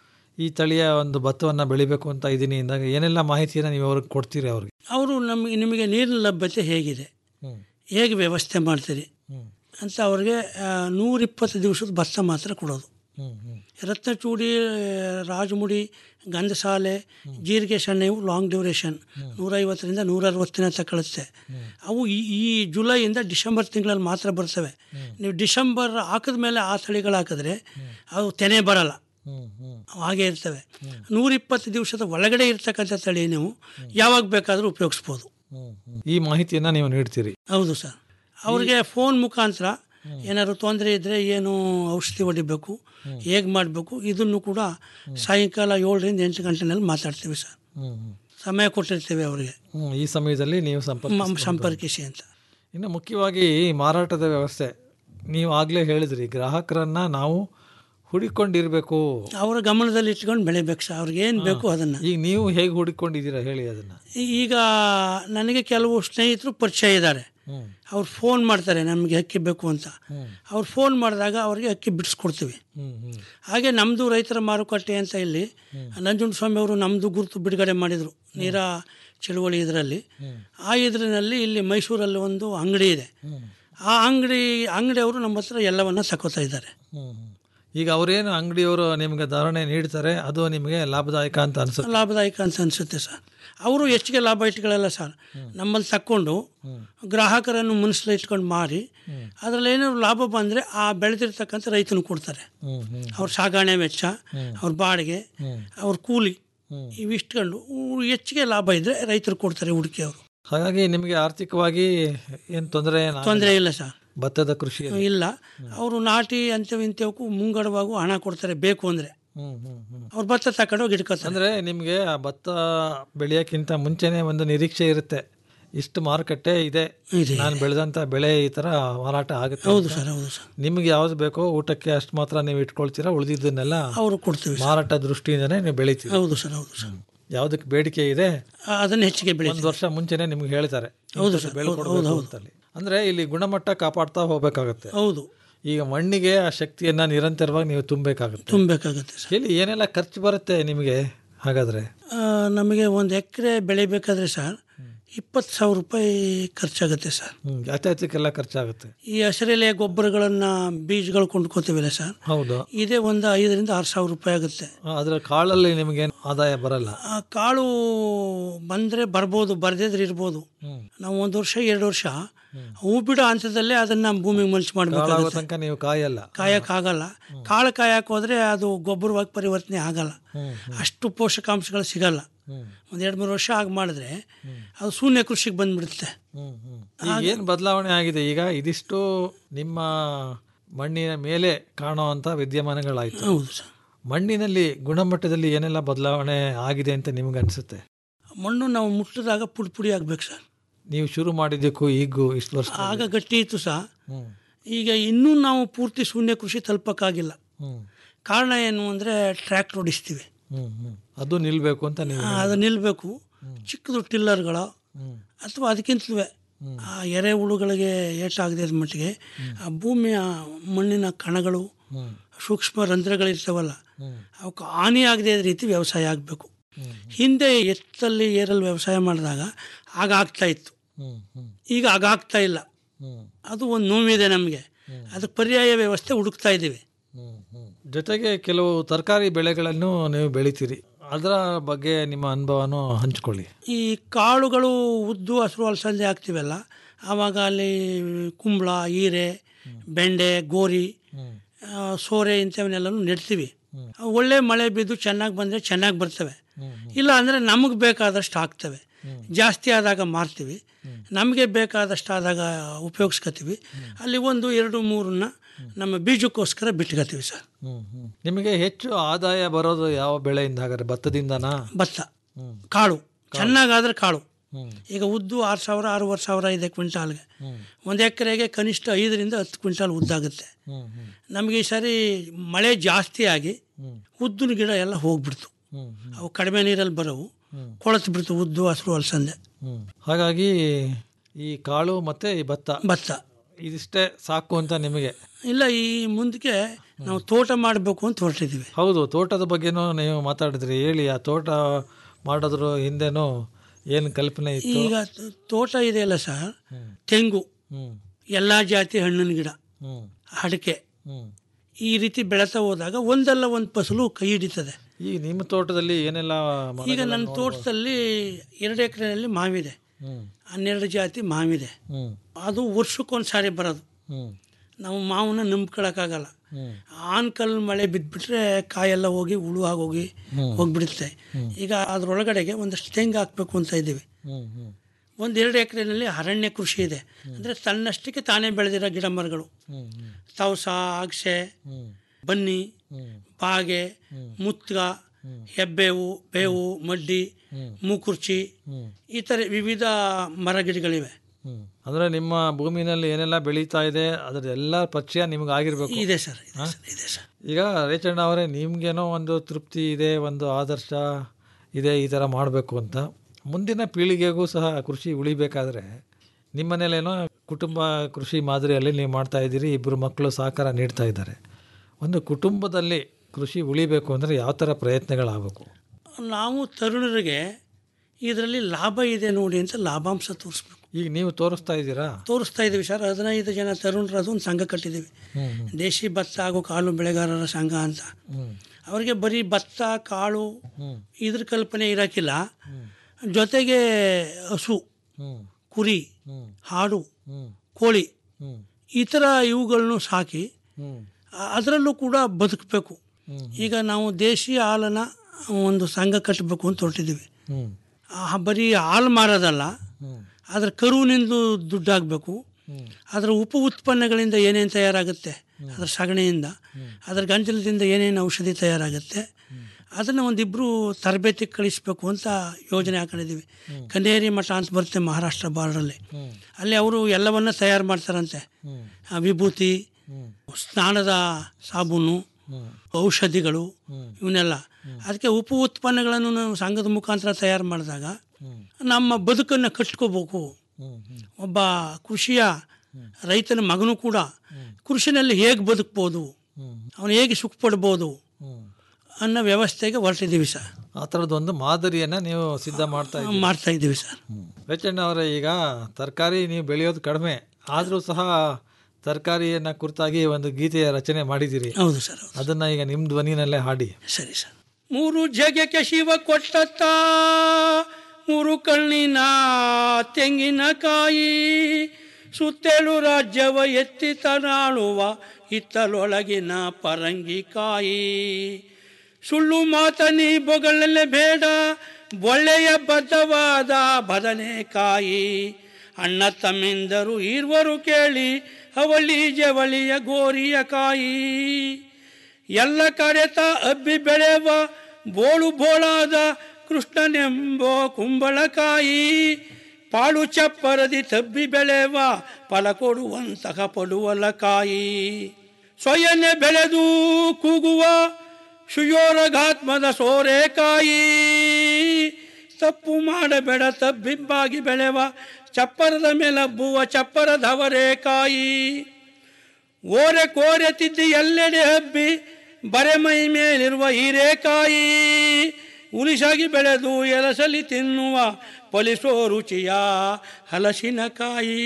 Speaker 8: ಈ ತಳಿಯ ಒಂದು ಭತ್ತವನ್ನು ಬೆಳಿಬೇಕು ಅಂತ ಇದ್ದೀನಿ ಅಂದಾಗ ಏನೆಲ್ಲ ಮಾಹಿತಿಯನ್ನು ನೀವು ಅವ್ರಿಗೆ ಕೊಡ್ತೀರಿ ಅವ್ರಿಗೆ
Speaker 9: ಅವರು ನಮಗೆ ನಿಮಗೆ ನೀರಿನ ಲಭ್ಯತೆ ಹೇಗಿದೆ
Speaker 8: ಹ್ಮ್.
Speaker 9: ಹೇಗೆ ವ್ಯವಸ್ಥೆ ಮಾಡ್ತೀರಿ
Speaker 8: ಹ್ಮ್.
Speaker 9: ಅಂತ ಅವ್ರಿಗೆ ಆ, ನೂರಿಪ್ಪತ್ತು ದಿವಸದ ಭತ್ತ ಮಾತ್ರ ಕೊಡೋದು
Speaker 8: ಹ್ಮ್ ಹ್ಮ್
Speaker 9: ರತ್ನಚೂಡಿ ರಾಜಮುಡಿ ಗಂಧಸಾಲೆ ಜೀರಿಗೆ ಸಣ್ಣ ಇವು ಲಾಂಗ್ ಡ್ಯೂರೇಷನ್ ನೂರೈವತ್ತರಿಂದ ನೂರ ಅರವತ್ತಿನ ತಗೊಳುತ್ತೆ ಅವು ಈ ಈ ಜುಲೈಯಿಂದ ಡಿಸೆಂಬರ್ ತಿಂಗಳಲ್ಲಿ ಮಾತ್ರ ಬರ್ತವೆ ನೀವು ಡಿಸೆಂಬರ್ ಹಾಕಿದ ಮೇಲೆ ಆ ತಳಿಗಳು ಹಾಕಿದ್ರೆ ಅವು ತೆನೆ ಬರಲ್ಲ
Speaker 8: ಹ್ಮ್ ಹ್ಮ್
Speaker 9: ಅವು ಹಾಗೆ ಇರ್ತವೆ ನೂರಿಪ್ಪತ್ತು ದಿವಸದ ಒಳಗಡೆ ಇರ್ತಕ್ಕಂಥ ತಳಿ ನೀವು ಯಾವಾಗ ಬೇಕಾದರೂ ಉಪಯೋಗಿಸ್ಬೋದು
Speaker 8: ಹ್ಮ್ ಹ್ಮ್. ಈ ಮಾಹಿತಿಯನ್ನು ನೀವು ನೀಡ್ತೀರಿ
Speaker 9: ಹೌದು ಸರ್ ಅವ್ರಿಗೆ ಫೋನ್ ಮುಖಾಂತರ ಏನಾದ್ರು ತೊಂದರೆ ಇದ್ದರೆ ಏನು ಔಷಧಿ ಹೊಡಿಬೇಕು ಹೇಗೆ ಮಾಡಬೇಕು ಇದನ್ನು ಕೂಡ ಸಾಯಂಕಾಲ ಏಳರಿಂದ ಎಂಟು ಗಂಟೆನಲ್ಲಿ ಮಾತಾಡ್ತೀವಿ ಸರ್
Speaker 8: ಹ್ಮ್ ಹ್ಮ್.
Speaker 9: ಸಮಯ ಕೊಟ್ಟಿರ್ತೀವಿ ಅವರಿಗೆ
Speaker 8: ಹ್ಮ್. ಈ ಸಮಯದಲ್ಲಿ ನೀವು ಸಂಪರ್ಕ
Speaker 9: ಸಂಪರ್ಕಿಸಿ ಅಂತ
Speaker 8: ಇನ್ನು ಮುಖ್ಯವಾಗಿ ಈ ಮಾರಾಟದ ವ್ಯವಸ್ಥೆ ನೀವು ಆಗಲೇ ಹೇಳಿದ್ರಿ ಗ್ರಾಹಕರನ್ನ ನಾವು ಹುಡಿಕೊಂಡಿರ್ಬೇಕು
Speaker 9: ಅವರ ಗಮನದಲ್ಲಿ ಇಟ್ಕೊಂಡು ಬೆಳಿಬೇಕು ಸರ್ ಅವ್ರಿಗೆ ಏನು ಬೇಕು ಅದನ್ನು
Speaker 8: ಈಗ ನೀವು ಹೇಗೆ ಹುಡಿಕೊಂಡಿದ್ದೀರಾ ಹೇಳಿ ಅದನ್ನ
Speaker 9: ಈಗ ನನಗೆ ಕೆಲವು ಸ್ನೇಹಿತರು ಪರಿಚಯ ಇದ್ದಾರೆ ಅವ್ರು ಫೋನ್ ಮಾಡ್ತಾರೆ ನಮಗೆ ಅಕ್ಕಿ ಬೇಕು ಅಂತ ಅವ್ರು ಫೋನ್ ಮಾಡಿದಾಗ ಅವ್ರಿಗೆ ಅಕ್ಕಿ ಬಿಡಿಸ್ಕೊಡ್ತೀವಿ ಹಾಗೆ ನಮ್ಮದು ರೈತರ ಮಾರುಕಟ್ಟೆ ಅಂತ ಇಲ್ಲಿ ನಂಜುಂಡಸ್ವಾಮಿ ಅವರು ನಮ್ಮದು ಗುರುತು ಬಿಡುಗಡೆ ಮಾಡಿದರು ನೀರ ಚಳುವಳಿ ಇದರಲ್ಲಿ ಆ ಇದರಲ್ಲಿ ಇಲ್ಲಿ ಮೈಸೂರಲ್ಲಿ ಒಂದು ಅಂಗಡಿ ಇದೆ ಆ ಅಂಗಡಿ ಅಂಗಡಿಯವರು ನಮ್ಮ ಹತ್ರ ಎಲ್ಲವನ್ನ ತಗೋತಾ ಇದ್ದಾರೆ
Speaker 8: ಈಗ ಅವರೇನು ಅಂಗಡಿಯವರು ನಿಮಗೆ ಧಾರಣೆ ನೀಡ್ತಾರೆ ಅದು ನಿಮಗೆ ಲಾಭದಾಯಕ ಅಂತ ಅನ್ಸುತ್ತೆ
Speaker 9: ಲಾಭದಾಯಕ ಅಂತ ಅನಿಸುತ್ತೆ ಸರ್ ಅವರು ಹೆಚ್ಚಿಗೆ ಲಾಭ ಇಟ್ಕೊಳ್ಳಲ್ಲ ಸರ್ ನಮ್ಮಲ್ಲಿ ತಕ್ಕೊಂಡು ಗ್ರಾಹಕರನ್ನು ಮನಸ್ಸಲ್ಲಿ ಇಟ್ಕೊಂಡು ಮಾರಿ ಅದರಲ್ಲಿ ಏನಾದ್ರು ಲಾಭ ಬಂದರೆ ಆ ಬೆಳೆದಿರ್ತಕ್ಕಂಥ ರೈತನು ಕೊಡ್ತಾರೆ ಅವ್ರ ಸಾಗಾಣೆ ವೆಚ್ಚ ಅವ್ರ ಬಾಡಿಗೆ ಅವ್ರ ಕೂಲಿ ಇವಿಷ್ಟುಕೊಂಡು ಹೆಚ್ಚಿಗೆ ಲಾಭ ಇದ್ದರೆ ರೈತರು ಕೊಡ್ತಾರೆ ಹುಡುಕಿ ಅವರು
Speaker 8: ಹಾಗಾಗಿ ನಿಮಗೆ ಆರ್ಥಿಕವಾಗಿ ಏನು ತೊಂದರೆ
Speaker 9: ತೊಂದರೆ ಇಲ್ಲ ಸರ್
Speaker 8: ಭತ್ತದ ಕೃಷಿ
Speaker 9: ಇಲ್ಲ ಅವರು ನಾಟಿ ಅಂಥವು ಇಂಥವಕ್ಕೂ ಮುಂಗಡವಾಗೂ ಹಣ ಕೊಡ್ತಾರೆ ಬೇಕು ಅಂದರೆ ಅವ್ರು ಭತ್ತ ತಗೊಂಡೋಗಿ ಇಟ್ಕೋತಾರೆ
Speaker 8: ಅಂದ್ರೆ ನಿಮಗೆ ಆ ಭತ್ತ ಬೆಳೆಯೋಕ್ಕಿಂತ ಮುಂಚೆನೆ ಒಂದು ನಿರೀಕ್ಷೆ ಇರುತ್ತೆ ಇಷ್ಟು ಮಾರುಕಟ್ಟೆ ಇದೆ ನಾನು ಬೆಳೆದಂತ ಬೆಳೆ ಈ ತರ ಮಾರಾಟ ಆಗುತ್ತೆ
Speaker 9: ಹೌದು
Speaker 8: ಅಂತ.
Speaker 9: ಸರ್ ಹೌದು ಸರ್
Speaker 8: ನಿಮ್ಗೆ ಯಾವ್ದು ಬೇಕೋ ಊಟಕ್ಕೆ ಅಷ್ಟು ಮಾತ್ರ ನೀವು ಇಟ್ಕೊಳ್ತೀರಾ ಉಳಿದಿದ್ದನ್ನೆಲ್ಲ
Speaker 9: ಅವರು ಕೊಡ್ತೀವಿ ಸರ್.
Speaker 8: ಮಾರಾಟ ದೃಷ್ಟಿಯಿಂದನೇ ನೀವು ಬೆಳಿತೀರಿ
Speaker 9: ಹೌದು ಸರ್ ಹೌದು ಸರ್
Speaker 8: ಯಾವ್ದಕ್ಕೆ ಬೇಡಿಕೆ ಇದೆ
Speaker 9: ಆ- ಅದನ್ನ ಹೆಚ್ಚಿಗೆ ಬೆಳೆ
Speaker 8: ಒಂದು ವರ್ಷ ಮುಂಚೆನೆ ನಿಮ್ಗೆ ಹೇಳ್ತಾರೆ
Speaker 9: ಹೌದು
Speaker 8: ಇಂಥದ್ದು
Speaker 9: ಸರ್,
Speaker 8: ಬೆಳೆ
Speaker 9: ಹೌದು,
Speaker 8: ಕೊಡ್ಬೇಕು
Speaker 9: ಹೌದು,
Speaker 8: ಅಂತಲ್ಲಿ. ಅಂದ್ರೆ ಇಲ್ಲಿ ಗುಣಮಟ್ಟ ಕಾಪಾಡ್ತಾ ಹೋಗ್ಬೇಕಾಗತ್ತೆ
Speaker 9: ಹೌದು
Speaker 8: ಈಗ ಮಣ್ಣಿಗೆ ಆ ಶಕ್ತಿಯನ್ನ ನಿರಂತರವಾಗಿ ನೀವು ತುಂಬಬೇಕಾಗುತ್ತೆ
Speaker 9: ತುಂಬಬೇಕಾಗತ್ತೆ ಸರ್
Speaker 8: ಇಲ್ಲಿ ಏನೆಲ್ಲ ಖರ್ಚು ಬರುತ್ತೆ ನಿಮಗೆ ಹಾಗಾದ್ರೆ
Speaker 9: ಆ, ನಮಗೆ ಒಂದು ಎಕರೆ ಬೆಳಿಬೇಕಾದ್ರೆ ಸರ್ ಇಪ್ಪತ್ತು ಸಾವಿರ ರೂಪಾಯಿ ಖರ್ಚಾಗುತ್ತೆ ಸರ್
Speaker 8: ಹ್ಮ್ ಯಾತಾಯಾತಕ್ಕೆಲ್ಲ ಖರ್ಚಾಗುತ್ತೆ
Speaker 9: ಈ ಹಸಿರೆಲೆ ಗೊಬ್ಬರಗಳನ್ನು ಬೀಜಗಳು ಕೊಂಡ್ಕೋತೀವಲ್ಲ ಸರ್
Speaker 8: ಹೌದು
Speaker 9: ಇದೇ ಒಂದು ಐದರಿಂದ ಆರು ಸಾವಿರ ರೂಪಾಯಿ ಆಗುತ್ತೆ
Speaker 8: ಅದ್ರ ಕಾಳಲ್ಲಿ ನಿಮಗೆ ಆದಾಯ ಬರಲ್ಲ
Speaker 9: ಆ ಕಾಳು ಬಂದರೆ ಬರ್ಬೋದು ಬರ್ದಿದ್ರೆ ಇರ್ಬೋದು ನಾವು ಒಂದು ವರ್ಷ ಎರಡು ವರ್ಷ ಹೂ ಬಿಡೋ ಹಂತದಲ್ಲೇ ಅದನ್ನ ಭೂಮಿಗೆ ಮಲ್ಚ್
Speaker 8: ಕಾಳಾಗೋ
Speaker 9: ಮಾಡಬೇಕಾಗುತ್ತೆ
Speaker 8: ತನಕ ನೀವು ಕಾಯಲ್ಲ
Speaker 9: ಕಾಯಕ್ಕಾಗಲ್ಲ ಕಾಳು ಕಾಯಕ್ಕೆ ಹೋದ್ರೆ ಅದು ಗೊಬ್ಬರವಾಗಿ ಪರಿವರ್ತನೆ ಆಗಲ್ಲ ಅಷ್ಟು ಪೋಷಕಾಂಶಗಳು ಸಿಗಲ್ಲ ಒಂದು ಎರಡು ಮೂರು ವರ್ಷ ಆಗಿ ಮಾಡಿದ್ರೆ ಅದು ಶೂನ್ಯ ಕೃಷಿಗೆ ಬಂದ್ಬಿಡುತ್ತೆ
Speaker 8: ಈಗ ಏನ್ ಬದಲಾವಣೆ ಆಗಿದೆ ಈಗ ಇದಿಷ್ಟು ನಿಮ್ಮ ಮಣ್ಣಿನ ಮೇಲೆ ಕಾಣುವಂತ ವಿದ್ಯಮಾನಗಳಾಯ್ತು
Speaker 9: ಹೌದು ಸರ್
Speaker 8: ಮಣ್ಣಿನಲ್ಲಿ ಗುಣಮಟ್ಟದಲ್ಲಿ ಏನೆಲ್ಲ ಬದಲಾವಣೆ ಆಗಿದೆ ಅಂತ ನಿಮ್ಗೆ ಅನ್ಸುತ್ತೆ
Speaker 9: ಮಣ್ಣು ನಾವು ಮುಟ್ಟಿದಾಗ ಪುಡಿ ಪುಡಿ ಆಗ್ಬೇಕು ಸರ್
Speaker 8: ನೀವು ಶುರು ಮಾಡಿದ್ದಕ್ಕೂ ಈಗೂ ಇಷ್ಟು ವರ್ಷ
Speaker 9: ಆಗ ಗಟ್ಟಿ ಇತ್ತು ಸಹ ಈಗ ಇನ್ನೂ ನಾವು ಪೂರ್ತಿ ಶೂನ್ಯ ಕೃಷಿ ತಲುಪಕ್ಕಾಗಿಲ್ಲ ಕಾರಣ ಏನು ಅಂದರೆ ಟ್ರ್ಯಾಕ್ಟರ್ ಹೊಡಿಸ್ತೀವಿ
Speaker 8: ಹ್ಮ್ ಹ್ಮ್ ಅದು ನಿಲ್ಬೇಕು ಅಂತ ನೀವು
Speaker 9: ಆ, ಅದು ನಿಲ್ಲಬೇಕು ಚಿಕ್ಕದು ಟಿಲ್ಲರ್ಗಳ ಅಥವಾ ಅದಕ್ಕಿಂತಲೂ ಆ ಎರೆಹುಳುಗಳಿಗೆ ಏಟಾಗದೆ ಮಟ್ಟಿಗೆ ಆ ಭೂಮಿಯ ಮಣ್ಣಿನ ಕಣಗಳು ಸೂಕ್ಷ್ಮ ರಂಧ್ರಗಳಿರ್ತಾವಲ್ಲ ಅವಕ್ಕೆ ಹಾನಿ ಆಗದೆ ರೀತಿ ವ್ಯವಸಾಯ ಆಗಬೇಕು ಹಿಂದೆ ಎತ್ತಲ್ಲಿ ಏರಲ್ಲಿ ವ್ಯವಸಾಯ ಮಾಡಿದಾಗ ಆಗ ಆಗ್ತಾ ಇತ್ತು ಈಗ ಆಗ ಆಗ್ತಾ ಇಲ್ಲ ಅದು ಒಂದು ನೋವಿದೆ ನಮಗೆ ಅದಕ್ಕೆ ಪರ್ಯಾಯ ವ್ಯವಸ್ಥೆ ಹುಡುಕ್ತಾ ಇದ್ದೀವಿ
Speaker 8: ಜೊತೆಗೆ ಕೆಲವು ತರಕಾರಿ ಬೆಳೆಗಳನ್ನು ನೀವು ಬೆಳಿತೀರಿ ಅದರ ಬಗ್ಗೆ ನಿಮ್ಮ ಅನುಭವನೂ ಹಂಚ್ಕೊಳ್ಳಿ
Speaker 9: ಈ ಕಾಳುಗಳು ಉದ್ದು ಹಸಿರು ಅಲಸಂದೆ ಹಾಕ್ತೀವಲ್ಲ ಆವಾಗ ಅಲ್ಲಿ ಕುಂಬಳ ಹೀರೆ ಬೆಂಡೆ ಗೋರಿ ಆ, ಸೋರೆ ಇಂಥವನ್ನೆಲ್ಲನೂ ನೆಡ್ತೀವಿ ಅವು ಒಳ್ಳೆ ಮಳೆ ಬಿದ್ದು ಚೆನ್ನಾಗಿ ಬಂದರೆ ಚೆನ್ನಾಗಿ ಬರ್ತವೆ ಇಲ್ಲ ಅಂದರೆ ನಮಗೆ ಬೇಕಾದಷ್ಟು ಹಾಕ್ತವೆ ಜಾಸ್ತಿ ಆದಾಗ ಮಾರ್ತೀವಿ ನಮಗೆ ಬೇಕಾದಷ್ಟು ಆದಾಗ ಉಪಯೋಗಿಸ್ಕೊತೀವಿ ಅಲ್ಲಿ ಒಂದು ಎರಡು ಮೂರನ್ನ ನಮ್ಮ ಬೀಜಕ್ಕೋಸ್ಕರ ಬಿಟ್ಕೋತೀವಿ ಸರ್
Speaker 8: ನಿಮಗೆ ಹೆಚ್ಚು ಆದಾಯ ಬರೋದು ಯಾವ ಬೆಳೆಯಿಂದ ಹಾಗಾದ್ರೆ ಭತ್ತದಿಂದನಾ
Speaker 9: ಭತ್ತ ಕಾಳು ಚೆನ್ನಾಗಾದ್ರೆ ಕಾಳು ಈಗ ಉದ್ದು ಆರು ಸಾವಿರ ಆರೂವರೆ ಸಾವಿರ ಇದೆ ಕ್ವಿಂಟಾಲ್ಗೆ ಒಂದು ಎಕರೆಗೆ ಕನಿಷ್ಠ ಐದರಿಂದ ಹತ್ತು ಕ್ವಿಂಟಾಲ್ ಉದ್ದಾಗುತ್ತೆ ನಮಗೆ ಈ ಸರಿ ಮಳೆ ಜಾಸ್ತಿ ಆಗಿ ಉದ್ದಿನ ಗಿಡ ಎಲ್ಲ ಹೋಗ್ಬಿಡ್ತು ಅವು ಕಡಿಮೆ ನೀರಲ್ಲಿ ಬರೋವು ಕೊಳತು ಬಿಡ್ತು ಉದ್ದು ಹಸಿರು ಅಲಸಂದೆ
Speaker 8: ಹಾಗಾಗಿ ಈ ಕಾಳು ಮತ್ತೆ ಈ ಭತ್ತ
Speaker 9: ಭತ್ತ
Speaker 8: ಇದಿಷ್ಟೇ ಸಾಕು ಅಂತ ನಿಮಗೆ
Speaker 9: ಇಲ್ಲ ಈ ಮುಂದಕ್ಕೆ ನಾವು ತೋಟ ಮಾಡಬೇಕು ಅಂತ ಹೊರಟಿದ್ದೀವಿ
Speaker 8: ಹೌದು ತೋಟದ ಬಗ್ಗೆನೂ ನೀವು ಮಾತಾಡಿದ್ರಿ ಹೇಳಿ ಆ ತೋಟ ಮಾಡೋದ್ರ ಹಿಂದೆನೂ ಏನು ಕಲ್ಪನೆ ಇತ್ತು
Speaker 9: ಈಗ ತೋಟ ಇದೆಯಲ್ಲ ಸರ್ ತೆಂಗು ಎಲ್ಲ ಜಾತಿ ಹಣ್ಣಿನ ಗಿಡ ಅಡಿಕೆ ಈ ರೀತಿ ಬೆಳೆತಾ ಹೋದಾಗ ಒಂದಲ್ಲ ಒಂದು ಫಸಲು ಕೈ ಹಿಡಿತದೆ
Speaker 8: ಈಗ ನಿಮ್ಮ ತೋಟದಲ್ಲಿ ಏನೆಲ್ಲ ಮರಗಳನ್ನ
Speaker 9: ಈಗ ನನ್ನ
Speaker 8: ನೋಡ್ಬೋದು?
Speaker 9: ತೋಟದಲ್ಲಿ ಎರಡು ಎಕರೆನಲ್ಲಿ ಮಾವಿದೆ
Speaker 8: ಹ್ಮ್.
Speaker 9: ಹನ್ನೆರಡು ಜಾತಿ ಮಾವಿದೆ
Speaker 8: ಹ್ಮ್.
Speaker 9: ಅದು ವರ್ಷಕ್ಕೊಂದು ಸಾರಿ ಬರೋದು
Speaker 8: ಹ್ಮ್.
Speaker 9: ನಾವು ಮಾವನ್ನ ನಂಬ್ಕೊಳಕ್ಕಾಗಲ್ಲ
Speaker 8: ಹ್ಮ್.
Speaker 9: ಆನ್ಕಲ್ ಮಳೆ ಬಿದ್ದುಬಿಟ್ರೆ ಕಾಯೆಲ್ಲ ಹೋಗಿ ಹುಳು ಆಗೋಗಿ
Speaker 8: ಹ್ಮ್.
Speaker 9: ಹೋಗ್ಬಿಡುತ್ತೆ ಈಗ ಅದರೊಳಗಡೆಗೆ ಒಂದಷ್ಟು ತೆಂಗು ಹಾಕ್ಬೇಕು ಅಂತ ಇದ್ದೀವಿ
Speaker 8: ಹ್ಮ್ ಹ್ಮ್
Speaker 9: ಒಂದು ಎರಡು ಎಕರೆನಲ್ಲಿ ಅರಣ್ಯ ಕೃಷಿ ಇದೆ ಅಂದರೆ ತನ್ನಷ್ಟಕ್ಕೆ ತಾನೇ ಬೆಳೆದಿರೋ ಗಿಡ ಮರಗಳು
Speaker 8: ಹ್ಮ್ ಹ್ಮ್
Speaker 9: ತವಸ ಅಗಸೆ
Speaker 8: ಹ್ಮ್.
Speaker 9: ಬನ್ನಿ ಬಾಗೆ ಮುತ್ಗ ಹೆಬ್ಬೇವು ಬೇವು ಮಡ್ಡಿ ಮೂಕುರ್ಚಿ ಈ ಥರ ವಿವಿಧ ಮರ ಗಿಡಗಳಿವೆ
Speaker 8: ಹ್ಮ್. ಅಂದ್ರೆ ನಿಮ್ಮ ಭೂಮಿನಲ್ಲಿ ಏನೆಲ್ಲ ಬೆಳೀತಾ ಇದೆ ಅದರ ಎಲ್ಲ ಪರಿಚಯ ನಿಮ್ಗೆ ಆಗಿರ್ಬೇಕು
Speaker 9: ಇದೆ ಸರ್
Speaker 8: ಹಾ?
Speaker 9: ಇದೆ ಸರ್
Speaker 8: ಈಗ ರೇಚಣ್ಣ ಅವರೇ ನಿಮ್ಗೇನೋ ಒಂದು ತೃಪ್ತಿ ಇದೆ ಒಂದು ಆದರ್ಶ ಇದೆ ಈ ಥರ ಮಾಡಬೇಕು ಅಂತ ಮುಂದಿನ ಪೀಳಿಗೆಗೂ ಸಹ ಕೃಷಿ ಉಳಿಬೇಕಾದ್ರೆ ನಿಮ್ಮ ಮನೇಲೇನೋ ಕುಟುಂಬ ಕೃಷಿ ಮಾದರಿಯಲ್ಲಿ ನೀವು ಮಾಡ್ತಾ ಇದ್ದೀರಿ ಇಬ್ಬರು ಮಕ್ಕಳು ಸಹಕಾರ ನೀಡ್ತಾ ಇದ್ದಾರೆ ಒಂದು ಕುಟುಂಬದಲ್ಲಿ ಕೃಷಿ ಉಳಿಬೇಕು ಅಂದರೆ ಯಾವ ಥರ ಪ್ರಯತ್ನಗಳಾಗಬೇಕು
Speaker 9: ನಾವು ತರುಣರಿಗೆ ಇದರಲ್ಲಿ ಲಾಭ ಇದೆ ನೋಡಿ ಅಂತ ಲಾಭಾಂಶ ತೋರಿಸ್ಬೇಕು
Speaker 8: ಈಗ ನೀವು ತೋರಿಸ್ತಾ ಇದ್ದೀರಾ
Speaker 9: ತೋರಿಸ್ತಾ ಇದ್ದೀವಿ ಸರ್ ಹದಿನೈದು ಜನ ತರುಣರು ಅದೊಂದು ಸಂಘ ಕಟ್ಟಿದ್ದೀವಿ ದೇಶಿ ಭತ್ತ ಹಾಗೂ ಕಾಳು ಬೆಳೆಗಾರರ ಸಂಘ ಅಂತ ಅವರಿಗೆ ಬರೀ ಭತ್ತ ಕಾಳು ಇದ್ರ ಕಲ್ಪನೆ ಇರೋಕ್ಕಿಲ್ಲ ಜೊತೆಗೆ ಹಸು ಕುರಿ ಹಾಡು ಕೋಳಿ ಈ ಥರ ಇವುಗಳನ್ನು ಸಾಕಿ ಆ- ಅದರಲ್ಲೂ ಕೂಡ ಬದುಕಬೇಕು ಈಗ ನಾವು ದೇಶಿ ಹಾಲನ್ನು ಒಂದು ಸಂಘ ಕಟ್ಟಬೇಕು ಅಂತ ಹೊರಟಿದ್ದೀವಿ ಆ ಬರೀ ಹಾಲು ಮಾರೋದಲ್ಲ ಅದರ ಕರುವಿನಿಂದ ದುಡ್ಡಾಗಬೇಕು ಅದರ ಉಪ ಉತ್ಪನ್ನಗಳಿಂದ ಏನೇನು ತಯಾರಾಗುತ್ತೆ ಅದರ ಸಗಣಿಯಿಂದ ಅದರ ಗಂಜಲದಿಂದ ಏನೇನು ಔಷಧಿ ತಯಾರಾಗುತ್ತೆ ಅದನ್ನು ಒಂದಿಬ್ಬರು ತರಬೇತಿ ಕಳಿಸ್ಬೇಕು ಅಂತ ಯೋಜನೆ ಹಾಕೊಂಡಿದ್ದೀವಿ ಕನ್ನೇರಿ ಮಠ ಅಂತ ಬರುತ್ತೆ ಮಹಾರಾಷ್ಟ್ರ ಬಾರ್ಡ್ರಲ್ಲಿ ಅಲ್ಲಿ ಅವರು ಎಲ್ಲವನ್ನ ತಯಾರು ಮಾಡ್ತಾರಂತೆ ಆ ವಿಭೂತಿ ಸ್ನಾನದ ಸಾಬೂನು ಔಷಧಿಗಳು ಇವನ್ನೆಲ್ಲ ಅದಕ್ಕೆ ಉಪ ಉತ್ಪನ್ನಗಳನ್ನು ನಾವು ಸಂಘದ ಮುಖಾಂತರ ತಯಾರು ಮಾಡಿದಾಗ ನಮ್ಮ ಬದುಕನ್ನು ಕಟ್ಕೋಬೇಕು ಒಬ್ಬ ಕೃಷಿಯ ರೈತನ ಮಗನೂ ಕೂಡ ಕೃಷಿನಲ್ಲಿ ಹೇಗೆ ಬದುಕ್ಬೋದು ಅವನು ಹೇಗೆ ಸುಖ ಪಡ್ಬೋದು ಅನ್ನೋ ವ್ಯವಸ್ಥೆಗೆ ಹೊರಟಿದ್ದೀವಿ ಸರ್
Speaker 8: ಆ ಥರದ್ದೊಂದು ಮಾದರಿಯನ್ನು ನೀವು ಸಿದ್ಧ ಮಾಡ್ತಾ ಇದ್ದೀರಿ
Speaker 9: ಮಾಡ್ತಾ ಇದ್ದೀವಿ ಸರ್
Speaker 8: ರೇಚಣ್ಣ ಅವರೇ ಈಗ ತರಕಾರಿ ನೀವು ಬೆಳೆಯೋದು ಕಡಿಮೆ ಆದರೂ ಸಹ ತರಕಾರಿಯನ್ನು ಕುರಿತಾಗಿ ಒಂದು ಗೀತೆಯ ರಚನೆ ಮಾಡಿದ್ದೀರಿ
Speaker 9: ಹೌದು ಸರ್ ಹೌದು.
Speaker 8: ಅದನ್ನು ಈಗ ನಿಮ್ಮ ಧ್ವನಿನಲ್ಲೇ ಹಾಡಿ
Speaker 9: ಸರಿ ಸರ್ ಮೂರು ಜಗಕ್ಕೆ ಶಿವ ಕೊಟ್ಟತ್ತ ಮೂರು ಕಣ್ಣಿನ ತೆಂಗಿನಕಾಯಿ ಸುತ್ತೇಳು ರಾಜ್ಯವ ಎತ್ತಿ ತನಾಳುವ ಹಿತ್ತಲೊಳಗಿನ ಪರಂಗಿಕಾಯಿ ಸುಳ್ಳು ಮಾತನಿ ಬೊಗಳಲ್ಲೇ ಬೇಡ ಒಳ್ಳೆಯ ಬದ್ಧವಾದ ಬದನೆಕಾಯಿ ಅಣ್ಣ ತಮ್ಮಿಂದರು ಇರುವರು ಕೇಳಿ ಅವಳಿ ಜವಳಿಯ ಗೋರಿಯ ಕಾಯಿ ಎಲ್ಲ ಕಡೆತ ಅಬ್ಬಿ ಬೆಳೆವ ಬೋಳು ಬೋಳಾದ ಕೃಷ್ಣನೆಂಬೋ ಕುಂಬಳಕಾಯಿ ಪಾಳು ಚಪ್ಪರದಿ ತಬ್ಬಿ ಬೆಳೆವ ಫಲ ಕೊಡುವಂತಹ ಪಡುವಲಕಾಯಿ ಸ್ವಯನೆ ಬೆಳೆದು ಕೂಗುವ ಸುಯೋರಘಾತ್ಮದ ಸೋರೆಕಾಯಿ ತಪ್ಪು ಮಾಡಬೇಡ ತಬ್ಬಿಬ್ಬಾಗಿ ಬೆಳೆವ ಚಪ್ಪರದ ಮೇಲಬ್ಬುವ ಚಪ್ಪರದವರೇಕಾಯಿ ಓರೆ ಕೋರೆ ತಿದ್ದಿ ಎಲ್ಲೆಡೆ ಹಬ್ಬಿ ಬರೆ ಮೈ ಮೇಲಿರುವ ಹೀರೆಕಾಯಿ ಉಲಿಸಾಗಿ ಬೆಳೆದು ಎಲಸಲಿ ತಿನ್ನುವ ಫಲಿಸೋ ರುಚಿಯ ಹಲಸಿನಕಾಯಿ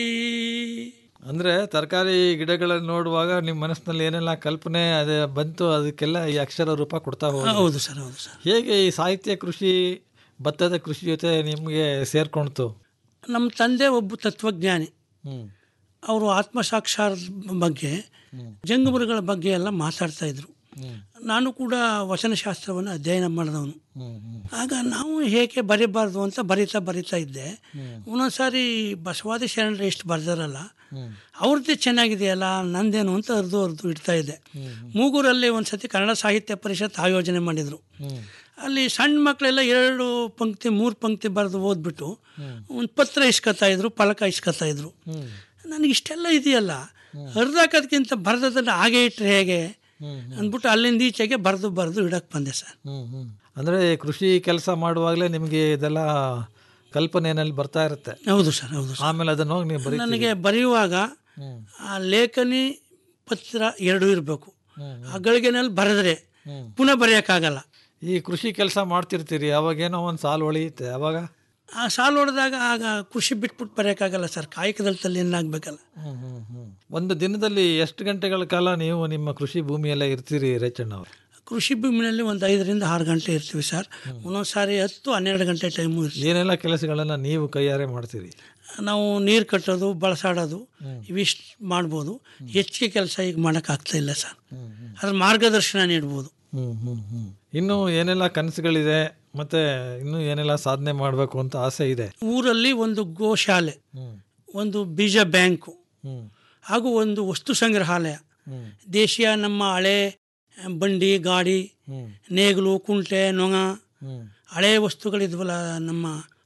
Speaker 8: ಅಂದರೆ ತರಕಾರಿ ಗಿಡಗಳನ್ನು ನೋಡುವಾಗ ನಿಮ್ಮ ಮನಸ್ಸಿನಲ್ಲಿ ಏನೆಲ್ಲ ಕಲ್ಪನೆ ಅದೇ ಬಂತು ಅದಕ್ಕೆಲ್ಲ ಈ ಅಕ್ಷರ ರೂಪ ಕೊಡ್ತಾ ಹೋಗಿ
Speaker 9: ಹೌದು ಸರ್ ಹೌದು ಸರ್
Speaker 8: ಹೇಗೆ ಈ ಸಾಹಿತ್ಯ ಕೃಷಿ ಭತ್ತದ ಕೃಷಿ ಜೊತೆ ನಿಮಗೆ ಸೇರ್ಕೊಳ್ತು
Speaker 9: ನಮ್ಮ ತಂದೆ ಒಬ್ಬ ತತ್ವಜ್ಞಾನಿ
Speaker 8: ಹ್ಞೂ
Speaker 9: ಅವರು ಆತ್ಮಸಾಕ್ಷಾರದ ಬಗ್ಗೆ ಜಂಗಮರುಗಳ ಬಗ್ಗೆ ಎಲ್ಲ ಮಾತಾಡ್ತಾ ಇದ್ರು ನಾನು ಕೂಡ ವಚನಶಾಸ್ತ್ರವನ್ನು ಅಧ್ಯಯನ ಮಾಡಿದವನು ಆಗ ನಾವು ಹೇಗೆ ಬರೀಬಾರ್ದು ಅಂತ ಬರಿತಾ ಬರಿತಾ ಇದ್ದೆ ಒಂದೊಂದ್ಸಾರಿ ಬಸವಾದಿ ಶರಣರು ಎಷ್ಟು ಬರ್ದಾರಲ್ಲ ಅವ್ರದ್ದೇ ಚೆನ್ನಾಗಿದೆಯಲ್ಲ ನಂದೇನು ಅಂತ ಅರ್ದು ಅರ್ದು ಇಡ್ತಾ ಇದ್ದೆ ಮೂಗೂರಲ್ಲಿ ಒಂದ್ಸತಿ ಕನ್ನಡ ಸಾಹಿತ್ಯ ಪರಿಷತ್ ಆಯೋಜನೆ ಮಾಡಿದರು ಅಲ್ಲಿ ಸಣ್ಣ ಮಕ್ಕಳೆಲ್ಲ ಎರಡು ಪಂಕ್ತಿ ಮೂರು ಪಂಕ್ತಿ ಬರೆದು ಓದ್ಬಿಟ್ಟು ಒಂದು ಪತ್ರ ಇಸ್ಕೊತಾ ಇದ್ರು ಫಲಕ ಇಸ್ಕೊತಾ ಇದ್ರು ನನಗೆ ಇಷ್ಟೆಲ್ಲ ಇದೆಯಲ್ಲ ಹರಿದಾಕೋದಕ್ಕಿಂತ ಬರೆದದನ್ನು ಹಾಗೆ ಇಟ್ಟರೆ ಹೇಗೆ ಅಂದ್ಬಿಟ್ಟು ಅಲ್ಲಿಂದ ಈಚೆಗೆ ಬರೆದು ಬರೆದು ಇಡಕ್ಕೆ ಬಂದೆ ಸರ್
Speaker 8: ಹ್ಮ್ ಹ್ಮ್ ಅಂದರೆ ಕೃಷಿ ಕೆಲಸ ಮಾಡುವಾಗಲೇ ನಿಮಗೆ ಇದೆಲ್ಲ ಕಲ್ಪನೆಯಲ್ಲಿ ಬರ್ತಾ ಇರುತ್ತೆ
Speaker 9: ಹೌದು ಸರ್ ಹೌದು ಸರ್
Speaker 8: ಆಮೇಲೆ ಅದನ್ನು ಹೋಗಿ ನೀವು ಬರೀ
Speaker 9: ನನಗೆ ಬರೆಯುವಾಗ ಆ ಲೇಖನಿ ಪತ್ರ ಎರಡೂ ಇರಬೇಕು ಆ ಗಳಿಗೆನಲ್ಲಿ ಬರೆದ್ರೆ ಪುನಃ ಬರೆಯೋಕ್ಕಾಗಲ್ಲ
Speaker 8: ಈ ಕೃಷಿ ಕೆಲಸ ಮಾಡ್ತಿರ್ತೀರಿ ಅವಾಗೇನೋ ಒಂದು ಸಾಲು ಹೊಳೆಯುತ್ತೆ ಅವಾಗ
Speaker 9: ಆ ಸಾಲು ಹೊಡೆದಾಗ ಆಗ ಕೃಷಿ ಬಿಟ್ಬಿಟ್ಟು ಬರೆಯೋಕ್ಕಾಗಲ್ಲ ಸರ್ ಕಾಯಕದಲ್ಲಿ ತಲ್ಲಿನಾಗಬೇಕಲ್ಲ
Speaker 8: ಒಂದು ದಿನದಲ್ಲಿ ಎಷ್ಟು ಗಂಟೆಗಳ ಕಾಲ ನೀವು ನಿಮ್ಮ ಕೃಷಿ ಭೂಮಿಯಲ್ಲೇ ಇರ್ತೀರಿ ರೇಚಣ್ಣ ಅವರು
Speaker 9: ಕೃಷಿ ಭೂಮಿನಲ್ಲಿ ಒಂದು ಐದರಿಂದ ಆರು ಗಂಟೆ ಇರ್ತೀವಿ ಸರ್ ಒಂದೊಂದು ಸಾರಿ ಹತ್ತು ಹನ್ನೆರಡು ಗಂಟೆ ಟೈಮು ಇರ್ತೀವಿ
Speaker 8: ಏನೆಲ್ಲ ಕೆಲಸಗಳನ್ನು ನೀವು ಕೈಯಾರೆ ಮಾಡ್ತೀರಿ
Speaker 9: ನಾವು ನೀರು ಕಟ್ಟೋದು ಬಳಸಾಡೋದು ಇವಿಷ್ಟು ಮಾಡ್ಬೋದು ಹೆಚ್ಚಿಗೆ ಕೆಲಸ ಈಗ ಮಾಡೋಕ್ಕಾಗ್ತಾ ಇಲ್ಲ ಸರ್ ಅದ್ರ ಮಾರ್ಗದರ್ಶನ ನೀಡ್ಬೋದು
Speaker 8: ಹ್ಮ್ ಹ್ಮ್ ಹ್ಮ್ ಇನ್ನು ಏನೆಲ್ಲ ಕನಸುಗಳಿದೆ ಮತ್ತೆ ಇನ್ನೂ ಏನೆಲ್ಲ ಸಾಧನೆ ಮಾಡಬೇಕು ಅಂತ ಆಸೆ ಇದೆ
Speaker 9: ಊರಲ್ಲಿ ಒಂದು ಗೋಶಾಲೆ ಒಂದು ಬೀಜ ಬ್ಯಾಂಕು ಹಾಗೂ ಒಂದು ವಸ್ತು ಸಂಗ್ರಹಾಲಯ ದೇಶೀಯ ನಮ್ಮ ಹಳೆ ಬಂಡಿ ಗಾಡಿ ನೇಗಿಲು ಕುಂಟೆ ನೊಣ ಹಳೆ ವಸ್ತುಗಳಿದ್ವಲ್ಲ ನಮ್ಮ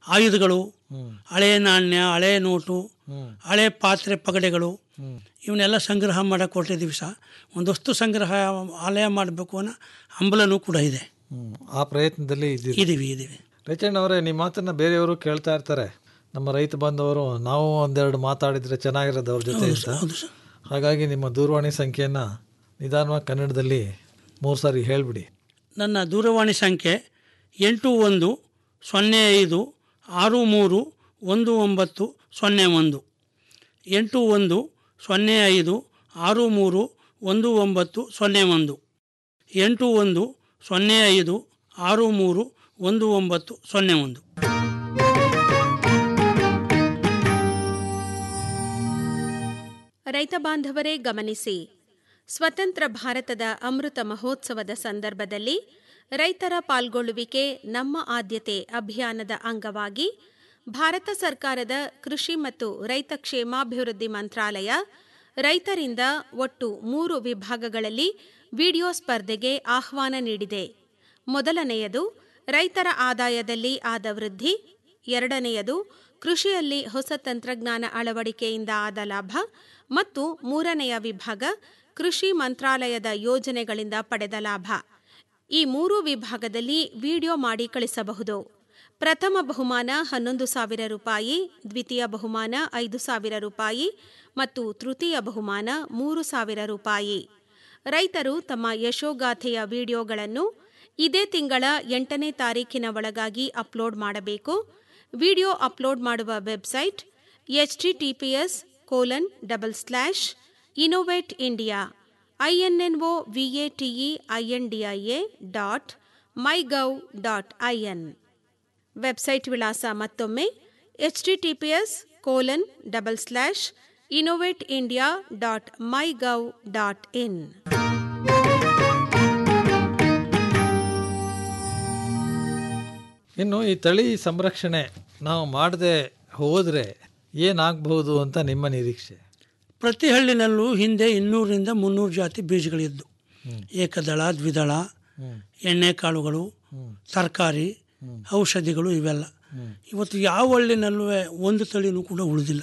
Speaker 9: ಆಯುಧಗಳು ಹಳೆ ನಾಣ್ಯ ಹಳೆ ನೋಟು ಹಳೆ ಪಾತ್ರೆ ಪಗಡೆಗಳು ಇವನ್ನೆಲ್ಲ ಸಂಗ್ರಹ ಮಾಡಕ್ಕೆ ಹೊರಟಿದ್ದೀವಿ ಸಹ ಒಂದು ವಸ್ತು ಸಂಗ್ರಹ ಆಲಯ ಮಾಡಬೇಕು ಅನ್ನೋ ಹಂಬಲನೂ ಕೂಡ ಇದೆ
Speaker 8: ಆ ಪ್ರಯತ್ನದಲ್ಲಿ ಇದ್ದೀರಿ
Speaker 9: ಇದೀವಿ ಇದೀವಿ
Speaker 8: ರಚಣ್ಣ ಅವರೇ ನಿಮ್ಮ ಮಾತನ್ನ ಬೇರೆಯವರು ಕೇಳ್ತಾ ಇರ್ತಾರೆ ನಮ್ಮ ರೈತ ಬಾಂಧವರು ನಾವು ಒಂದೆರಡು ಮಾತಾಡಿದ್ರೆ ಚೆನ್ನಾಗಿರೋದು ಅವ್ರ ಜೊತೆ ಅಂತ ಹಾಗಾಗಿ ನಿಮ್ಮ ದೂರವಾಣಿ ಸಂಖ್ಯೆಯನ್ನ ನಿಧಾನವಾಗಿ ಕನ್ನಡದಲ್ಲಿ ಮೂರು ಸಾರಿ ಹೇಳ್ಬಿಡಿ
Speaker 9: ನನ್ನ ದೂರವಾಣಿ ಸಂಖ್ಯೆ ಎಂಟು ಒಂದು ಸೊನ್ನೆ ಐದು ಆರು ಮೂರು ಒಂದು ಒಂಬತ್ತು ಸೊನ್ನೆ ಒಂದು ಎಂಟು ಒಂದು ಸೊನ್ನೆ ಐದು ಆರು ಮೂರು ಒಂದು ಒಂಬತ್ತು ಸೊನ್ನೆ ಒಂದು ಎಂಟು ಒಂದು ಸೊನ್ನೆ ಐದು ಆರು ಮೂರು ಒಂದು ಒಂಬತ್ತು ಸೊನ್ನೆ ಒಂದು
Speaker 2: ರೈತ ಬಾಂಧವರೇ ಗಮನಿಸಿ ಸ್ವತಂತ್ರ ಭಾರತದ ಅಮೃತ ಮಹೋತ್ಸವದ ಸಂದರ್ಭದಲ್ಲಿ ರೈತರ ಪಾಲ್ಗೊಳ್ಳುವಿಕೆ ನಮ್ಮ ಆದ್ಯತೆ ಅಭಿಯಾನದ ಅಂಗವಾಗಿ ಭಾರತ ಸರ್ಕಾರದ ಕೃಷಿ ಮತ್ತು ರೈತ ಕ್ಷೇಮಾಭಿವೃದ್ಧಿ ಮಂತ್ರಾಲಯ ರೈತರಿಂದ ಒಟ್ಟು ಮೂರು ವಿಭಾಗಗಳಲ್ಲಿ ವಿಡಿಯೋ ಸ್ಪರ್ಧೆಗೆ ಆಹ್ವಾನ ನೀಡಿದೆ ಮೊದಲನೆಯದು ರೈತರ ಆದಾಯದಲ್ಲಿ ಆದ ವೃದ್ಧಿ ಎರಡನೆಯದು ಕೃಷಿಯಲ್ಲಿ ಹೊಸ ತಂತ್ರಜ್ಞಾನ ಅಳವಡಿಕೆಯಿಂದ ಆದ ಲಾಭ ಮತ್ತು ಮೂರನೆಯ ವಿಭಾಗ ಕೃಷಿ ಮಂತ್ರಾಲಯದ ಯೋಜನೆಗಳಿಂದ ಪಡೆದ ಲಾಭ ಈ ಮೂರು ವಿಭಾಗದಲ್ಲಿ ವಿಡಿಯೋ ಮಾಡಿ ಕಳಿಸಬಹುದು ಪ್ರಥಮ ಬಹುಮಾನ ಹನ್ನೊಂದು ಸಾವಿರ ರೂಪಾಯಿ ದ್ವಿತೀಯ ಬಹುಮಾನ ಐದು ಸಾವಿರ ರೂಪಾಯಿ ಮತ್ತು ತೃತೀಯ ಬಹುಮಾನ ಮೂರು ಸಾವಿರ ರೂಪಾಯಿ ರೈತರು ತಮ್ಮ ಯಶೋಗಾಥೆಯ ವಿಡಿಯೋಗಳನ್ನು ಇದೇ ತಿಂಗಳ ಎಂಟನೇ ತಾರೀಕಿನ ಒಳಗಾಗಿ ಅಪ್ಲೋಡ್ ಮಾಡಬೇಕು ವಿಡಿಯೋ ಅಪ್ಲೋಡ್ ಮಾಡುವ website H TTPS colon double slash innovate India INNO VATE INDIA dot MyGov dot IN website ವಿಳಾಸ ಮತ್ತೊಮ್ಮೆ H TTPS colon double slash innovate India dot MyGov dot IN
Speaker 8: ಇನ್ನು ಈ ತಳಿ ಸಂರಕ್ಷಣೆ ನಾವು ಮಾಡದೆ ಹೋದರೆ ಏನಾಗಬಹುದು ಅಂತ ನಿಮ್ಮ ನಿರೀಕ್ಷೆ
Speaker 9: ಪ್ರತಿ ಹಳ್ಳಿನಲ್ಲೂ ಹಿಂದೆ ಇನ್ನೂರರಿಂದ ಮುನ್ನೂರು ಜಾತಿ ಬೀಜಗಳಿದ್ದು ಏಕದಳ ದ್ವಿದಳ ಎಣ್ಣೆಕಾಳುಗಳು ತರಕಾರಿ ಔಷಧಿಗಳು ಇವೆಲ್ಲ ಇವತ್ತು ಯಾವ ಹಳ್ಳಿನಲ್ಲೂ ಒಂದು ತಳಿನೂ ಕೂಡ ಉಳಿದಿಲ್ಲ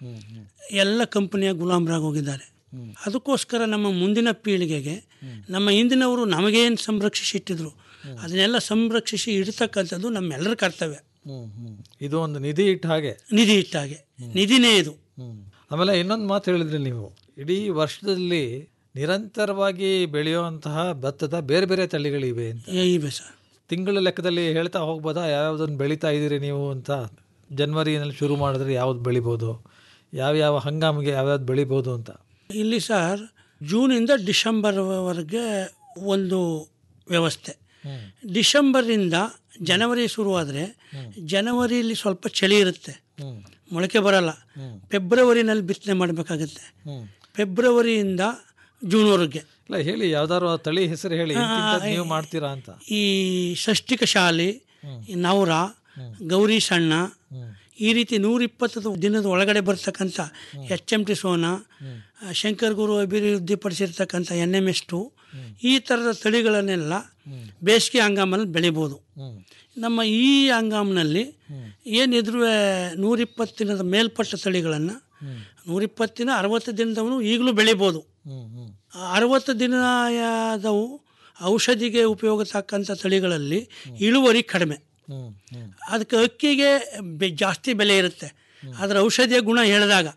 Speaker 9: ಎಲ್ಲ ಕಂಪನಿಯ ಗುಲಾಮರಾಗಿ ಹೋಗಿದ್ದಾರೆ ಅದಕ್ಕೋಸ್ಕರ ನಮ್ಮ ಮುಂದಿನ ಪೀಳಿಗೆಗೆ ನಮ್ಮ ಹಿಂದಿನವರು ನಮಗೇನು ಸಂರಕ್ಷಿಸಿಟ್ಟಿದ್ರು ಅದನ್ನೆಲ್ಲ ಸಂರಕ್ಷಿಸಿ ಇಡ್ತಕ್ಕಂಥದ್ದು ನಮ್ಮೆಲ್ಲರ ಕರ್ತವ್ಯ
Speaker 8: ಇದು ಒಂದು ನಿಧಿ ಇಟ್ಟ ಹಾಗೆ
Speaker 9: ನಿಧಿ ಇಟ್ಟಾಗೆ ನಿಧಿನೇ ಇದು
Speaker 8: ಆಮೇಲೆ ಇನ್ನೊಂದು ಮಾತು ಹೇಳಿದ್ರಿ ನೀವು ಇಡೀ ವರ್ಷದಲ್ಲಿ ನಿರಂತರವಾಗಿ ಬೆಳೆಯುವಂತಹ ಭತ್ತದ ಬೇರೆ ಬೇರೆ ತಳಿಗಳಿವೆ ಅಂತ
Speaker 9: ಇವೆ ಸರ್
Speaker 8: ತಿಂಗಳ ಲೆಕ್ಕದಲ್ಲಿ ಹೇಳ್ತಾ ಹೋಗ್ಬೋದಾ ಯಾವ್ಯಾವ್ದನ್ನು ಬೆಳೀತಾ ಇದ್ದೀರಿ ನೀವು ಅಂತ ಜನವರಿನಲ್ಲಿ ಶುರು ಮಾಡಿದ್ರೆ ಯಾವ್ದು ಬೆಳಿಬೋದು ಯಾವ್ಯಾವ ಹಂಗಾಮಿಗೆ ಯಾವ್ಯಾವ್ದು ಬೆಳಿಬೋದು ಅಂತ
Speaker 9: ಇಲ್ಲಿ ಸರ್ ಜೂನಿಂದ ಡಿಸೆಂಬರ್ವರೆಗೆ ಒಂದು ವ್ಯವಸ್ಥೆ ಡಿಸೆಂಬರಿಂದ ಜನವರಿ ಶುರುವಾದರೆ ಜನವರಿಯಲ್ಲಿ ಸ್ವಲ್ಪ ಚಳಿ ಇರುತ್ತೆ ಮೊಳಕೆ ಬರಲ್ಲ ಫೆಬ್ರವರಿನಲ್ಲಿ ಬಿತ್ತನೆ ಮಾಡಬೇಕಾಗತ್ತೆ ಫೆಬ್ರವರಿಯಿಂದ ಜೂನ್ವರೆಗೆ
Speaker 8: ಇಲ್ಲ ಹೇಳಿ ಯಾವ್ದಾದ್ರು ಆ ತಳಿ ಹೆಸರು ಹೇಳಿ ಇಂತಿಂಥದ್ದು ನೀವು ಮಾಡ್ತೀರಾ ಅಂತ
Speaker 9: ಈ ಷಷ್ಟಿಕ ಶಾಲೆ ಈ ನವರ ಗೌರಿ ಸಣ್ಣ ಈ ರೀತಿ ನೂರಿಪ್ಪತ್ತು ದಿನದ ಒಳಗಡೆ ಬರ್ತಕ್ಕಂಥ H M T Sona Shankar Guru ಅಭಿವೃದ್ಧಿಪಡಿಸಿರ್ತಕ್ಕಂಥ ಎನ್ ಎಮ್ ಎಸ್ ಟು ಈ ಥರದ ತಳಿಗಳನ್ನೆಲ್ಲ ಬೇಸಿಗೆ ಹಂಗಾಮಲ್ಲಿ ಬೆಳಿಬೋದು ನಮ್ಮ ಈ ಹಂಗಾಮಿನಲ್ಲಿ ಏನಿದ್ರು ನೂರಿಪ್ಪತ್ತು ದಿನದ ಮೇಲ್ಪಟ್ಟ ತಳಿಗಳನ್ನು ನೂರಿಪ್ಪತ್ತಿನ ಅರವತ್ತು ದಿನದವನು ಈಗಲೂ ಬೆಳಿಬೋದು ಆ ಅರವತ್ತು ದಿನದವು ಔಷಧಿಗೆ ಉಪಯೋಗ ತಕ್ಕಂಥ ತಳಿಗಳಲ್ಲಿ ಇಳುವರಿ ಕಡಿಮೆ ಅದಕ್ಕೆ ಅಕ್ಕಿಗೆ ಬೆ- ಜಾಸ್ತಿ ಬೆಲೆ ಇರುತ್ತೆ ಅದರ ಔಷಧಿಯ ಗುಣ ಹೇಳಿದಾಗ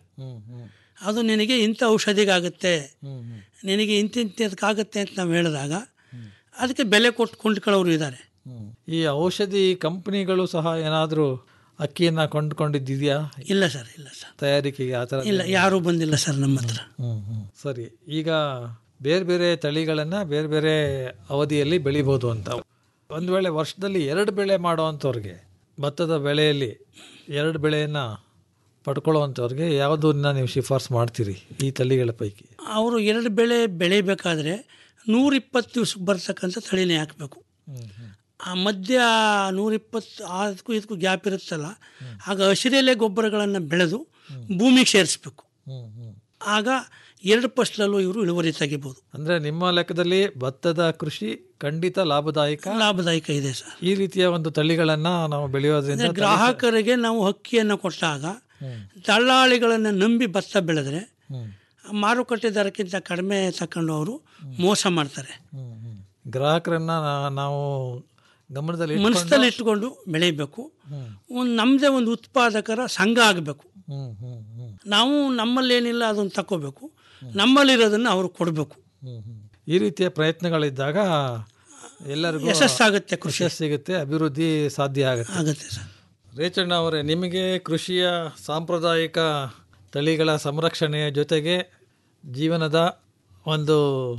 Speaker 9: ಅದು ನಿನಗೆ ಇಂಥ ಔಷಧಿಗಾಗುತ್ತೆ ನಿನಗೆ ಇಂತಿಂಥದಕ್ಕಾಗುತ್ತೆ ಅಂತ ನಾವು ಹೇಳಿದಾಗ ಅದಕ್ಕೆ ಬೆಲೆ ಕೊಟ್ಟು ಕೊಂಡ್ಕೊಳ್ಳೋರು ಇದ್ದಾರೆ
Speaker 8: ಈ ಔಷಧಿ ಕಂಪನಿಗಳು ಸಹ ಏನಾದರೂ ಅಕ್ಕಿಯನ್ನ ಕೊಂಡ್ಕೊಂಡಿದ್ದಿದೆಯಾ
Speaker 9: ಇಲ್ಲ ಸರ್ ಇಲ್ಲ ಸರ್
Speaker 8: ತಯಾರಿಕೆಗೆ ಆ ಥರ
Speaker 9: ಇಲ್ಲ ಯಾರೂ ಬಂದಿಲ್ಲ ಸರ್ ನಮ್ಮ ಹತ್ರ
Speaker 8: ಸರಿ ಈಗ ಬೇರೆ ಬೇರೆ ತಳಿಗಳನ್ನ ಬೇರೆ ಬೇರೆ ಅವಧಿಯಲ್ಲಿ ಬೆಳಿಬೋದು ಅಂತ ಒಂದು ವೇಳೆ ವರ್ಷದಲ್ಲಿ ಎರಡು ಬೆಳೆ ಮಾಡೋವಂಥವ್ರಿಗೆ ಭತ್ತದ ಬೆಳೆಯಲ್ಲಿ ಎರಡು ಬೆಳೆಯನ್ನ ಪಡ್ಕೊಳ್ಳೋವಂಥವ್ರಿಗೆ ಯಾವುದನ್ನ ನೀವು ಶಿಫಾರಸು ಮಾಡ್ತೀರಿ ಈ ತಳಿಗಳ ಪೈಕಿ
Speaker 9: ಅವರು ಎರಡು ಬೆಳೆ ಬೆಳಿಬೇಕಾದ್ರೆ ನೂರಿಪ್ಪತ್ತು ದಿವ್ಸಕ್ಕೆ ಬರ್ತಕ್ಕಂಥ ತಳಿನೇ ಹಾಕಬೇಕು ಆ ಮಧ್ಯ ನೂರಿಪ್ಪತ್ತು ಅದಕ್ಕೂ ಇದಕ್ಕೂ ಗ್ಯಾಪ್ ಇರುತ್ತಲ್ಲ ಆಗ ಹಸಿರೆಲೆ ಗೊಬ್ಬರಗಳನ್ನು ಬೆಳೆದು ಭೂಮಿಗೆ ಸೇರಿಸ್ಬೇಕು ಆಗ ಎರಡು ಫಸ್ಲಲ್ಲೂ ಇವರು ಇಳುವರಿ ತೆಗಿಬೋದು
Speaker 8: ಅಂದ್ರೆ ನಿಮ್ಮ ಲೆಕ್ಕದಲ್ಲಿ ಭತ್ತದ ಕೃಷಿ ಖಂಡಿತ ಲಾಭದಾಯಕ
Speaker 9: ಲಾಭದಾಯಕ ಇದೆ ಸರ್
Speaker 8: ಈ ರೀತಿಯ ಒಂದು ತಳಿಗಳನ್ನ ನಾವು ಬೆಳೆಯೋದ್ರಿಂದ
Speaker 9: ಅಂದ್ರೆ ಗ್ರಾಹಕರಿಗೆ ನಾವು ಹಕ್ಕಿಯನ್ನು ಕೊಟ್ಟಾಗ ದಳ್ಳಾಳಿಗಳನ್ನು ನಂಬಿ ಭತ್ತ ಬೆಳೆದ್ರೆ ಮಾರುಕಟ್ಟೆ ದರಕ್ಕಿಂತ ಕಡಿಮೆ ತಕೊಂಡು ಅವರು ಮೋಸ ಮಾಡ್ತಾರೆ
Speaker 8: ಗ್ರಾಹಕರನ್ನ ನಾ- ನಾವು ಗಮನದಲ್ಲಿ ಇಟ್ಕೊಂಡು-
Speaker 9: ಮನಸ್ಸಲ್ಲಿ ಇಟ್ಕೊಂಡು ಬೆಳಿಬೇಕು ಒಂದು ನಮ್ಮದೇ ಒಂದು ಉತ್ಪಾದಕರ ಸಂಘ ಆಗಬೇಕು
Speaker 8: ಹ್ಮ್ ಹ್ಮ್ ಹ್ಮ್
Speaker 9: ನಾವು ನಮ್ಮಲ್ಲಿ ಏನಿಲ್ಲ ಅದನ್ನು ತಗೋಬೇಕು ನಮ್ಮಲ್ಲಿರೋದನ್ನು ಅವರು ಕೊಡಬೇಕು
Speaker 8: ಹ್ಮ್ ಹ್ಮ್. ಈ ರೀತಿಯ ಪ್ರಯತ್ನಗಳಿದ್ದಾಗ ಎಲ್ಲರಿಗೂ
Speaker 9: ಯಶಸ್ಸಾಗುತ್ತೆ ಕೃಷಿ
Speaker 8: ಯಶಸ್ಸು ಸಿಗುತ್ತೆ ಅಭಿವೃದ್ಧಿ ಸಾಧ್ಯ ಆಗುತ್ತೆ
Speaker 9: ಆಗುತ್ತೆ ಸರ್
Speaker 8: ರೇಚಣ್ಣ ಅವರೇ ನಿಮಗೆ ಕೃಷಿಯ ಸಾಂಪ್ರದಾಯಿಕ ತಳಿಗಳ ಸಂರಕ್ಷಣೆಯ ಜೊತೆಗೆ ಜೀವನದ ಒಂದು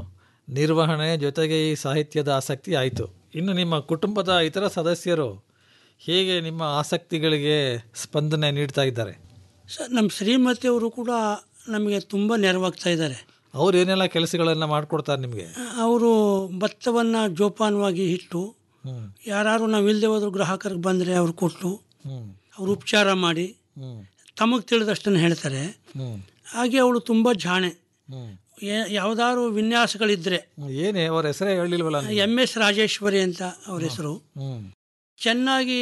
Speaker 8: ನಿರ್ವಹಣೆ ಜೊತೆಗೆ ಈ ಸಾಹಿತ್ಯದ ಆಸಕ್ತಿ ಆಯಿತು ಇನ್ನು ನಿಮ್ಮ ಕುಟುಂಬದ ಇತರ ಸದಸ್ಯರು ಹೇಗೆ ನಿಮ್ಮ ಆಸಕ್ತಿಗಳಿಗೆ ಸ್ಪಂದನೆ ನೀಡ್ತಾ ಇದ್ದಾರೆ
Speaker 9: ಸರ್ ನಮ್ಮ ಶ್ರೀಮತಿಯವರು ಕೂಡ ನಮಗೆ ತುಂಬ ನೆರವಾಗ್ತಾ ಇದ್ದಾರೆ
Speaker 8: ಅವ್ರು ಏನೆಲ್ಲ ಕೆಲಸಗಳನ್ನು ಮಾಡಿಕೊಡ್ತಾರೆ ನಿಮಗೆ
Speaker 9: ಅವರು ಭತ್ತವನ್ನು ಜೋಪಾನವಾಗಿ ಇಟ್ಟು
Speaker 8: ಹ್ಮ್
Speaker 9: ಯಾರು ನಾವು ಇಲ್ಲದೆ ಹೋದ್ರು ಗ್ರಾಹಕರಿಗೆ ಬಂದರೆ ಅವ್ರು ಕೊಟ್ಟು
Speaker 8: ಹ್ಮ್
Speaker 9: ಅವ್ರು ಉಪಚಾರ ಮಾಡಿ
Speaker 8: ಹ್ಮ್
Speaker 9: ತಮಗೆ ತಿಳಿದಷ್ಟನ್ನು ಹೇಳ್ತಾರೆ
Speaker 8: ಹ್ಮ್
Speaker 9: ಹಾಗೆ ಅವಳು ತುಂಬ ಜಾಣೆ
Speaker 8: ಹ್ಮ್
Speaker 9: ಯಾವುದಾದ್ರು ವಿನ್ಯಾಸಗಳಿದ್ದರೆ
Speaker 8: ಏನೇ ಅವ್ರ ಹೆಸರೇ ಹೇಳಿಲ್ವಲ್ಲ ನೀವು?
Speaker 9: ಎಮ್ ಎಸ್ ರಾಜೇಶ್ವರಿ ಅಂತ ಅವ್ರ ಹೆಸರು
Speaker 8: ಹ್ಮ್
Speaker 9: ಚೆನ್ನಾಗಿ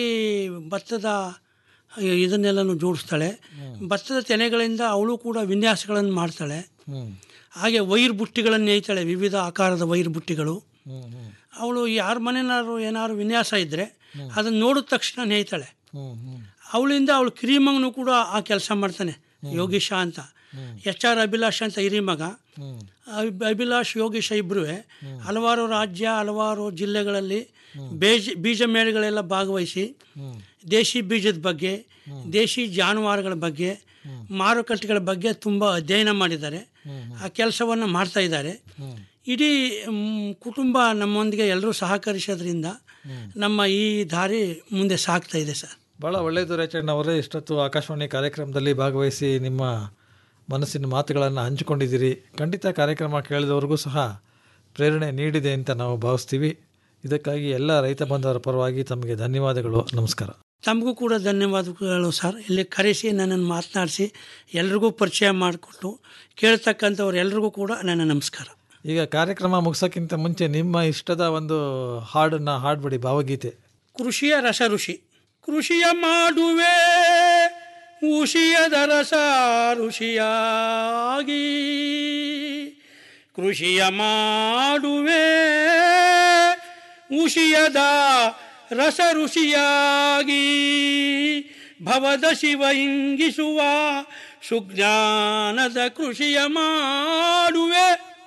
Speaker 9: ಭತ್ತದ ಇದನ್ನೆಲ್ಲನೂ ಜೋಡಿಸ್ತಾಳೆ ಭತ್ತದ ತೆನೆಗಳಿಂದ ಅವಳು ಕೂಡ ವಿನ್ಯಾಸಗಳನ್ನು ಮಾಡ್ತಾಳೆ
Speaker 8: ಹ್ಮ್
Speaker 9: ಹಾಗೆ ವೈರ್ ಬುಟ್ಟಿಗಳನ್ನು ನೇಯ್ತಾಳೆ ವಿವಿಧ ಆಕಾರದ ವೈರ್ ಬುಟ್ಟಿಗಳು
Speaker 8: ಹ್ಮ್ ಹ್ಮ್
Speaker 9: ಅವಳು ಯಾರ ಮನೆನಾದ್ರು ಏನಾದ್ರು ವಿನ್ಯಾಸ ಇದ್ದರೆ ಅದನ್ನು ನೋಡಿದ ತಕ್ಷಣ ನೇಯ್ತಾಳೆ
Speaker 8: ಹ್ಮ್ ಹ್ಮ್
Speaker 9: ಅವಳಿಂದ ಅವಳು ಕಿರಿಮಗನು ಕೂಡ ಆ ಕೆಲಸ ಮಾಡ್ತಾನೆ ಯೋಗೀಶ ಅಂತ ಎಚ್ ಆರ್ ಅಭಿಲಾಷ್ ಅಂತ ಹಿರಿಮಗ
Speaker 8: ಹ್ಮ್
Speaker 9: ಅಬ್- ಅಭಿಲಾಷ್ ಯೋಗೀಶ ಇಬ್ಬರು ಹಲವಾರು ರಾಜ್ಯ ಹಲವಾರು ಜಿಲ್ಲೆಗಳಲ್ಲಿ ಬೇಜ ಬೀಜ ಮೇಳಗಳೆಲ್ಲ ಭಾಗವಹಿಸಿ ದೇಶಿ ಬೀಜದ ಬಗ್ಗೆ ದೇಶಿ ಜಾನುವಾರುಗಳ ಬಗ್ಗೆ ಮಾರುಕಟ್ಟೆಗಳ ಬಗ್ಗೆ ತುಂಬ ಅಧ್ಯಯನ ಮಾಡಿದ್ದಾರೆ ಆ ಕೆಲಸವನ್ನು ಮಾಡ್ತಾ ಇದ್ದಾರೆ ಇಡೀ ಮ್, ಕುಟುಂಬ ನಮ್ಮೊಂದಿಗೆ ಎಲ್ಲರೂ ಸಹಕರಿಸೋದ್ರಿಂದ ನಮ್ಮ ಈ ದಾರಿ ಮುಂದೆ ಸಾಗ್ತಾ ಇದೆ ಸರ್
Speaker 8: ಭಾಳ ಒಳ್ಳೆಯದು ರೇಚಣ್ಣ ಅವರೇ ಇಷ್ಟೊತ್ತು ಆಕಾಶವಾಣಿ ಕಾರ್ಯಕ್ರಮದಲ್ಲಿ ಭಾಗವಹಿಸಿ ನಿಮ್ಮ ಮನಸ್ಸಿನ ಮಾತುಗಳನ್ನು ಹಂಚಿಕೊಂಡಿದ್ದೀರಿ ಖಂಡಿತ ಕಾರ್ಯಕ್ರಮ ಕೇಳಿದವ್ರಿಗೂ ಸಹ ಪ್ರೇರಣೆ ನೀಡಿದೆ ಅಂತ ನಾವು ಭಾವಿಸ್ತೀವಿ ಇದಕ್ಕಾಗಿ ಎಲ್ಲ ರೈತ ಬಂಧುವರ ಪರವಾಗಿ ತಮಗೆ ಧನ್ಯವಾದಗಳು ನಮಸ್ಕಾರ
Speaker 9: ತಮಗೂ ಕೂಡ ಧನ್ಯವಾದಗಳು ಸರ್ ಇಲ್ಲಿ ಕರೆಸಿ ನನ್ನನ್ನು ಮಾತನಾಡಿಸಿ ಎಲ್ರಿಗೂ ಪರಿಚಯ ಮಾಡಿಕೊಟ್ಟು ಕೇಳ್ತಕ್ಕಂಥವ್ರು ಎಲ್ರಿಗೂ ಕೂಡ ನನ್ನ ನಮಸ್ಕಾರ
Speaker 8: ಈಗ ಕಾರ್ಯಕ್ರಮ ಮುಗಿಸೋಕ್ಕಿಂತ ಮುಂಚೆ ನಿಮ್ಮ ಇಷ್ಟದ ಒಂದು ಹಾಡನ್ನು ಹಾಡ್ಬಿಡಿ ಭಾವಗೀತೆ
Speaker 9: ಕೃಷಿಯ ರಸ ಋಷಿ ಕೃಷಿಯ ಮಾಡುವೆ ಉಷಿಯದ ರಸ ಋಷಿಯಾಗಿ ಕೃಷಿಯ ಮಾಡುವೆ ಉಷಿಯದ ರಸ ಋಷಿಯಾಗಿ ಭವದ ಶಿವ ಇಂಗಿಸುವ ಸುಜ್ಞಾನದ ಕೃಷಿಯ ಮಾಡುವೆ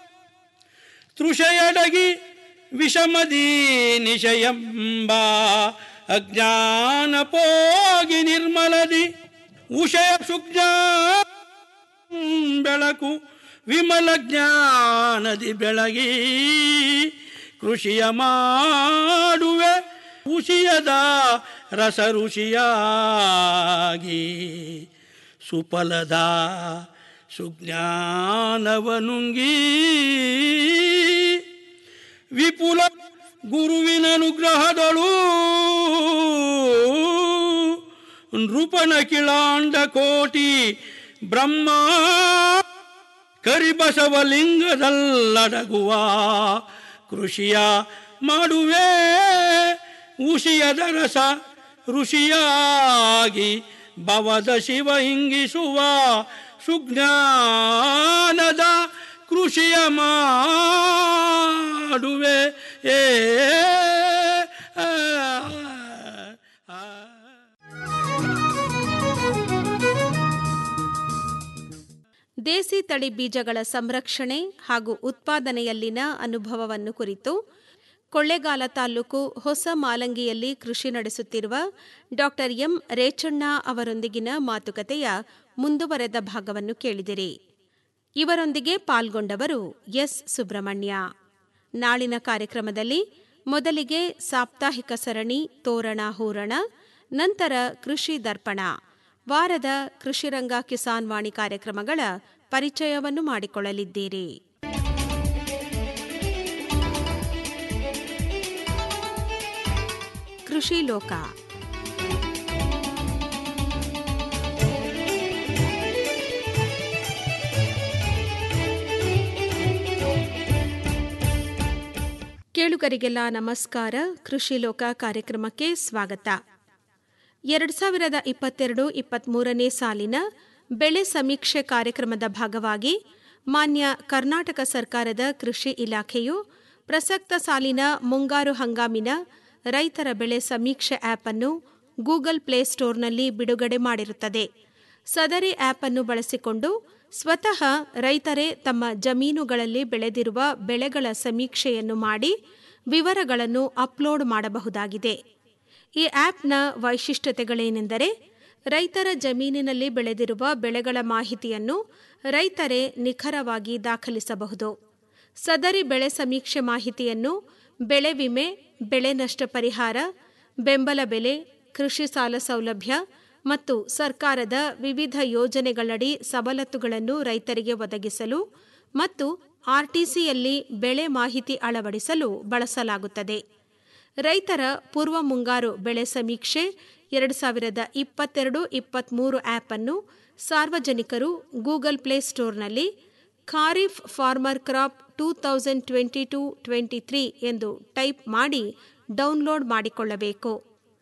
Speaker 9: ತೃಷಯಡಗಿ ವಿಷಮದಿ ನಿಶಯಂಬ ಅಜ್ಞಾನ ಪೋಗಿ ನಿರ್ಮಲದಿ ಉಷಯ ಸುಜ್ಞಾ ಬೆಳಕು ವಿಮಲ ಜ್ಞಾನದಿ ಬೆಳಗಿ ಕೃಷಿಯ ಮಾಡುವೆ ಉಷಿಯದ ರಸ ಋಷಿಯಾಗಿ ಸುಫಲದ ಸುಜ್ಞಾನವನುಂಗಿ ವಿಪುಲ ಗುರುವಿನ ಅನುಗ್ರಹದಳು ನೃಪನ ಕಿಳಾಂಡ ಕೋಟಿ ಬ್ರಹ್ಮ ಕರಿಬಸವಲಿಂಗದಲ್ಲಡಗುವ ಕೃಷಿಯ ಮಾಡುವೆ ಉಷಿಯದ ರಸ ಋಷಿಯಾಗಿ ಭವದ ಶಿವ ಹಿಂಗಿಸುವ ಸುಜ್ಞಾನದ ಕೃಷಿಯ ಮಾಡುವೆ ಏ ಆ, ಆ.
Speaker 2: ದೇಸಿ ತಳಿ ಬೀಜಗಳ ಸಂರಕ್ಷಣೆ ಹಾಗೂ ಉತ್ಪಾದನೆಯಲ್ಲಿನ ಅನುಭವವನ್ನು ಕುರಿತು ಕೊಳ್ಳೇಗಾಲ ತಾಲೂಕು ಹೊಸ ಮಾಲಂಗಿಯಲ್ಲಿ ಕೃಷಿ ನಡೆಸುತ್ತಿರುವ ಡಾಕ್ಟರ್ ಎಂ ರೇಚಣ್ಣ ಅವರೊಂದಿಗಿನ ಮಾತುಕತೆಯ ಮುಂದುವರೆದ ಭಾಗವನ್ನು ಕೇಳಿದಿರಿ ಇವರೊಂದಿಗೆ ಪಾಲ್ಗೊಂಡವರು ಎಸ್ ಸುಬ್ರಹ್ಮಣ್ಯ ನಾಳಿನ ಕಾರ್ಯಕ್ರಮದಲ್ಲಿ ಮೊದಲಿಗೆ ಸಾಪ್ತಾಹಿಕ ಸರಣಿ ತೋರಣ ಹೂರಣ ನಂತರ ಕೃಷಿ ದರ್ಪಣ ವಾರದ ಕೃಷಿರಂಗ ಕಿಸಾನ್ ವಾಣಿ ಕಾರ್ಯಕ್ರಮಗಳ ಪರಿಚಯವನ್ನು ಮಾಡಿಕೊಳ್ಳಲಿದ್ದೀರಿ ಕೃಷಿ ಲೋಕ ಕೇಳುಗರಿಗೆಲ್ಲ ನಮಸ್ಕಾರ ಕೃಷಿ ಲೋಕ ಕಾರ್ಯಕ್ರಮಕ್ಕೆ ಸ್ವಾಗತ ಎರಡು ಸಾವಿರದ ಇಪ್ಪತ್ತೆರಡು ಇಪ್ಪತ್ತ್ಮೂರನೇ ಸಾಲಿನ ಬೆಳೆ ಸಮೀಕ್ಷೆ ಕಾರ್ಯಕ್ರಮದ ಭಾಗವಾಗಿ ಮಾನ್ಯ ಕರ್ನಾಟಕ ಸರ್ಕಾರದ ಕೃಷಿ ಇಲಾಖೆಯು ಪ್ರಸಕ್ತ ಸಾಲಿನ ಮುಂಗಾರು ಹಂಗಾಮಿನ ರೈತರ ಬೆಳೆ ಸಮೀಕ್ಷೆ ಆ್ಯಪ್ ಅನ್ನು ಗೂಗಲ್ ಪ್ಲೇಸ್ಟೋರ್ನಲ್ಲಿ ಬಿಡುಗಡೆ ಮಾಡಿರುತ್ತದೆ ಸದರಿ ಆ್ಯಪ್ ಅನ್ನು ಬಳಸಿಕೊಂಡು ಸ್ವತಃ ರೈತರೇ ತಮ್ಮ ಜಮೀನುಗಳಲ್ಲಿ ಬೆಳೆದಿರುವ ಬೆಳೆಗಳ ಸಮೀಕ್ಷೆಯನ್ನು ಮಾಡಿ ವಿವರಗಳನ್ನು ಅಪ್ಲೋಡ್ ಮಾಡಬಹುದಾಗಿದೆ ಈ ಆ್ಯಪ್ನ ವೈಶಿಷ್ಟ್ಯತೆಗಳೇನೆಂದರೆ ರೈತರ ಜಮೀನಿನಲ್ಲಿ ಬೆಳೆದಿರುವ ಬೆಳೆಗಳ ಮಾಹಿತಿಯನ್ನು ರೈತರೇ ನಿಖರವಾಗಿ ದಾಖಲಿಸಬಹುದು ಸದರಿ ಬೆಳೆ ಸಮೀಕ್ಷೆ ಮಾಹಿತಿಯನ್ನು ಬೆಳೆ ವಿಮೆ ಬೆಳೆ ನಷ್ಟ ಪರಿಹಾರ ಬೆಂಬಲ ಬೆಲೆ ಕೃಷಿ ಸಾಲ ಸೌಲಭ್ಯ ಮತ್ತು ಸರ್ಕಾರದ ವಿವಿಧ ಯೋಜನೆಗಳಡಿ ಸವಲತ್ತುಗಳನ್ನು ರೈತರಿಗೆ ಒದಗಿಸಲು ಮತ್ತು ಆರ್ಟಿಸಿಯಲ್ಲಿ ಬೆಳೆ ಮಾಹಿತಿ ಅಳವಡಿಸಲು ಬಳಸಲಾಗುತ್ತದೆ ರೈತರ ಪೂರ್ವ ಮುಂಗಾರು ಬೆಳೆ ಸಮೀಕ್ಷೆ ಎರಡು ಸಾವಿರದ ಇಪ್ಪತ್ತೆರಡು ಇಪ್ಪತ್ತ್ಮೂರು ಆ್ಯಪ್ ಅನ್ನು ಸಾರ್ವಜನಿಕರು ಗೂಗಲ್ ಪ್ಲೇಸ್ಟೋರ್ನಲ್ಲಿ kharif farmer crop two thousand twenty two twenty three ಎಂದು ಟೈಪ್ ಮಾಡಿ ಡೌನ್ಲೋಡ್ ಮಾಡಿಕೊಳ್ಳಬೇಕು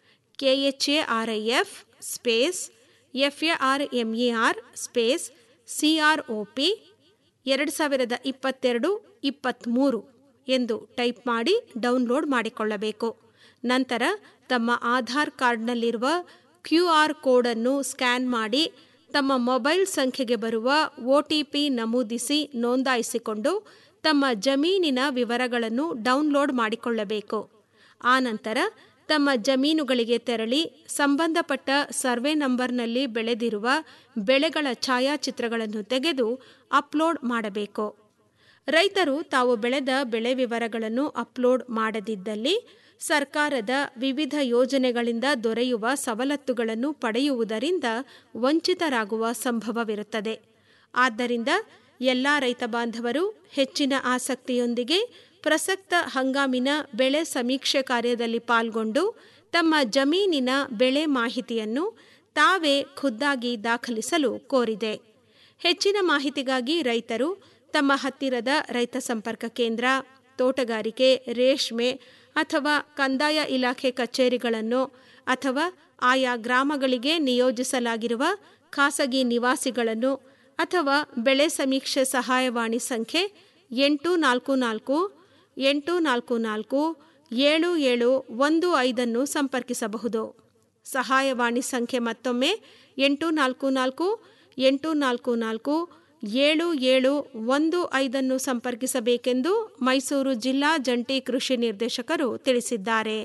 Speaker 2: KHARIF space FARMER space CROP ಎರಡು ಸಾವಿರದ ಇಪ್ಪತ್ತೆರಡು ಇಪ್ಪತ್ತ್ಮೂರು ಎಂದು ಟೈಪ್ ಮಾಡಿ ಡೌನ್ಲೋಡ್ ಮಾಡಿಕೊಳ್ಳಬೇಕು ನಂತರ ತಮ್ಮ ಆಧಾರ್ ಕಾರ್ಡ್ನಲ್ಲಿರುವ ಕ್ಯೂ ಆರ್ ಕೋಡನ್ನು ಸ್ಕ್ಯಾನ್ ಮಾಡಿ ತಮ್ಮ ಮೊಬೈಲ್ ಸಂಖ್ಯೆಗೆ ಬರುವ ಒ ಟಿ ಪಿ ನಮೂದಿಸಿ ನೋಂದಾಯಿಸಿಕೊಂಡು ತಮ್ಮ ಜಮೀನಿನ ವಿವರಗಳನ್ನು ಡೌನ್ಲೋಡ್ ಮಾಡಿಕೊಳ್ಳಬೇಕು ಆನಂತರ ತಮ್ಮ ಜಮೀನುಗಳಿಗೆ ತೆರಳಿ ಸಂಬಂಧಪಟ್ಟ ಸರ್ವೆ ನಂಬರ್ನಲ್ಲಿ ಬೆಳೆದಿರುವ ಬೆಳೆಗಳ ಛಾಯಾಚಿತ್ರಗಳನ್ನು ತೆಗೆದು ಅಪ್ಲೋಡ್ ಮಾಡಬೇಕು ರೈತರು ತಾವು ಬೆಳೆದ ಬೆಳೆ ವಿವರಗಳನ್ನು ಅಪ್ಲೋಡ್ ಮಾಡದಿದ್ದಲ್ಲಿ ಸರ್ಕಾರದ ವಿವಿಧ ಯೋಜನೆಗಳಿಂದ ದೊರೆಯುವ ಸವಲತ್ತುಗಳನ್ನು ಪಡೆಯುವುದರಿಂದ ವಂಚಿತರಾಗುವ ಸಂಭವವಿರುತ್ತದೆ ಆದ್ದರಿಂದ ಎಲ್ಲ ರೈತ ಬಾಂಧವರು ಹೆಚ್ಚಿನ ಆಸಕ್ತಿಯೊಂದಿಗೆ ಪ್ರಸಕ್ತ ಹಂಗಾಮಿನ ಬೆಳೆ ಸಮೀಕ್ಷೆ ಕಾರ್ಯದಲ್ಲಿ ಪಾಲ್ಗೊಂಡು ತಮ್ಮ ಜಮೀನಿನ ಬೆಳೆ ಮಾಹಿತಿಯನ್ನು ತಾವೇ ಖುದ್ದಾಗಿ ದಾಖಲಿಸಲು ಕೋರಿದೆ ಹೆಚ್ಚಿನ ಮಾಹಿತಿಗಾಗಿ ರೈತರು ತಮ್ಮ ಹತ್ತಿರದ ರೈತ ಸಂಪರ್ಕ ಕೇಂದ್ರ ತೋಟಗಾರಿಕೆ ರೇಷ್ಮೆ ಅಥವಾ ಕಂದಾಯ ಇಲಾಖೆ ಕಚೇರಿಗಳನ್ನು ಅಥವಾ ಆಯಾ ಗ್ರಾಮಗಳಿಗೆ ನಿಯೋಜಿಸಲಾಗಿರುವ ಖಾಸಗಿ ನಿವಾಸಿಗಳನ್ನು ಅಥವಾ ಬೆಳೆ ಸಮೀಕ್ಷೆ ಸಹಾಯವಾಣಿ ಸಂಖ್ಯೆ ಎಂಟು ನಾಲ್ಕು ನಾಲ್ಕು ಎಂಟು ನಾಲ್ಕು ನಾಲ್ಕು ಏಳು ಏಳು ಒಂದು ಐದನ್ನು ಸಂಪರ್ಕಿಸಬಹುದು ಸಹಾಯವಾಣಿ ಸಂಖ್ಯೆ ಮತ್ತೊಮ್ಮೆ ಎಂಟು ನಾಲ್ಕು ನಾಲ್ಕು ಎಂಟು ನಾಲ್ಕು ನಾಲ್ಕು ಏಳು ಏಳು ಒಂದು ಐದನ್ನು ಸಂಪರ್ಕಿಸಬೇಕೆಂದು ಮೈಸೂರು ಜಿಲ್ಲಾ ಜಂಟಿ ಕೃಷಿ ನಿರ್ದೇಶಕರು ತಿಳಿಸಿದ್ದಾರೆ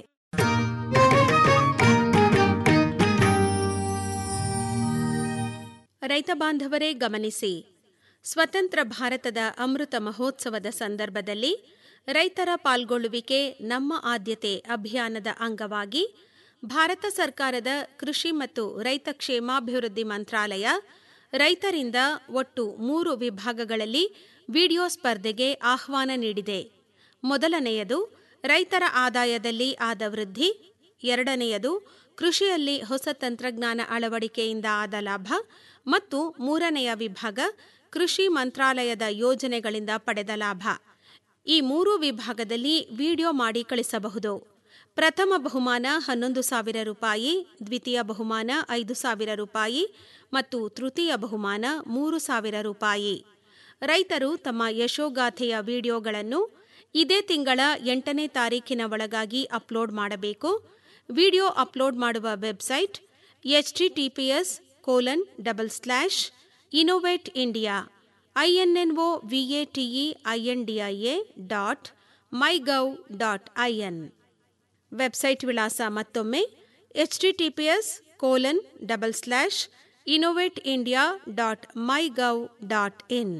Speaker 2: ರೈತ ಬಾಂಧವರೇ ಗಮನಿಸಿ ಸ್ವತಂತ್ರ ಭಾರತದ ಅಮೃತ ಮಹೋತ್ಸವದ ಸಂದರ್ಭದಲ್ಲಿ ರೈತರ ಪಾಲ್ಗೊಳ್ಳುವಿಕೆ ನಮ್ಮ ಆದ್ಯತೆ ಅಭಿಯಾನದ ಅಂಗವಾಗಿ ಭಾರತ ಸರ್ಕಾರದ ಕೃಷಿ ಮತ್ತು ರೈತ ಕ್ಷೇಮಾಭಿವೃದ್ಧಿ ಮಂತ್ರಾಲಯ ರೈತರಿಂದ ಒಟ್ಟು ಮೂರು ವಿಭಾಗಗಳಲ್ಲಿ ವಿಡಿಯೋ ಸ್ಪರ್ಧೆಗೆ ಆಹ್ವಾನ ನೀಡಿದೆ ಮೊದಲನೆಯದು ರೈತರ ಆದಾಯದಲ್ಲಿ ಆದ ವೃದ್ಧಿ ಎರಡನೆಯದು ಕೃಷಿಯಲ್ಲಿ ಹೊಸ ತಂತ್ರಜ್ಞಾನ ಅಳವಡಿಕೆಯಿಂದ ಆದ ಲಾಭ ಮತ್ತು ಮೂರನೆಯ ವಿಭಾಗ ಕೃಷಿ ಮಂತ್ರಾಲಯದ ಯೋಜನೆಗಳಿಂದ ಪಡೆದ ಲಾಭ ಈ ಮೂರು ವಿಭಾಗದಲ್ಲಿ ವಿಡಿಯೋ ಮಾಡಿ ಕಳಿಸಬಹುದು ಪ್ರಥಮ ಬಹುಮಾನ ಹನ್ನೊಂದು ಸಾವಿರ ರೂಪಾಯಿ ದ್ವಿತೀಯ ಬಹುಮಾನ ಐದು ಸಾವಿರ ರೂಪಾಯಿ ಮತ್ತು ತೃತೀಯ ಬಹುಮಾನ ಮೂರು ಸಾವಿರ ರೂಪಾಯಿ ರೈತರು ತಮ್ಮ ಯಶೋಗಾಥೆಯ ವಿಡಿಯೋಗಳನ್ನು ಇದೇ ತಿಂಗಳ ಎಂಟನೇ ತಾರೀಕಿನ ಒಳಗಾಗಿ ಅಪ್ಲೋಡ್ ಮಾಡಬೇಕು ವಿಡಿಯೋ ಅಪ್ಲೋಡ್ ಮಾಡುವ website H T T P S colon double slash innovate India INNO VATE INDIA dot my gov dot IN website ವಿಳಾಸ ಮತ್ತೊಮ್ಮೆ H T T P S colon double slash innovate India dot my gov dot IN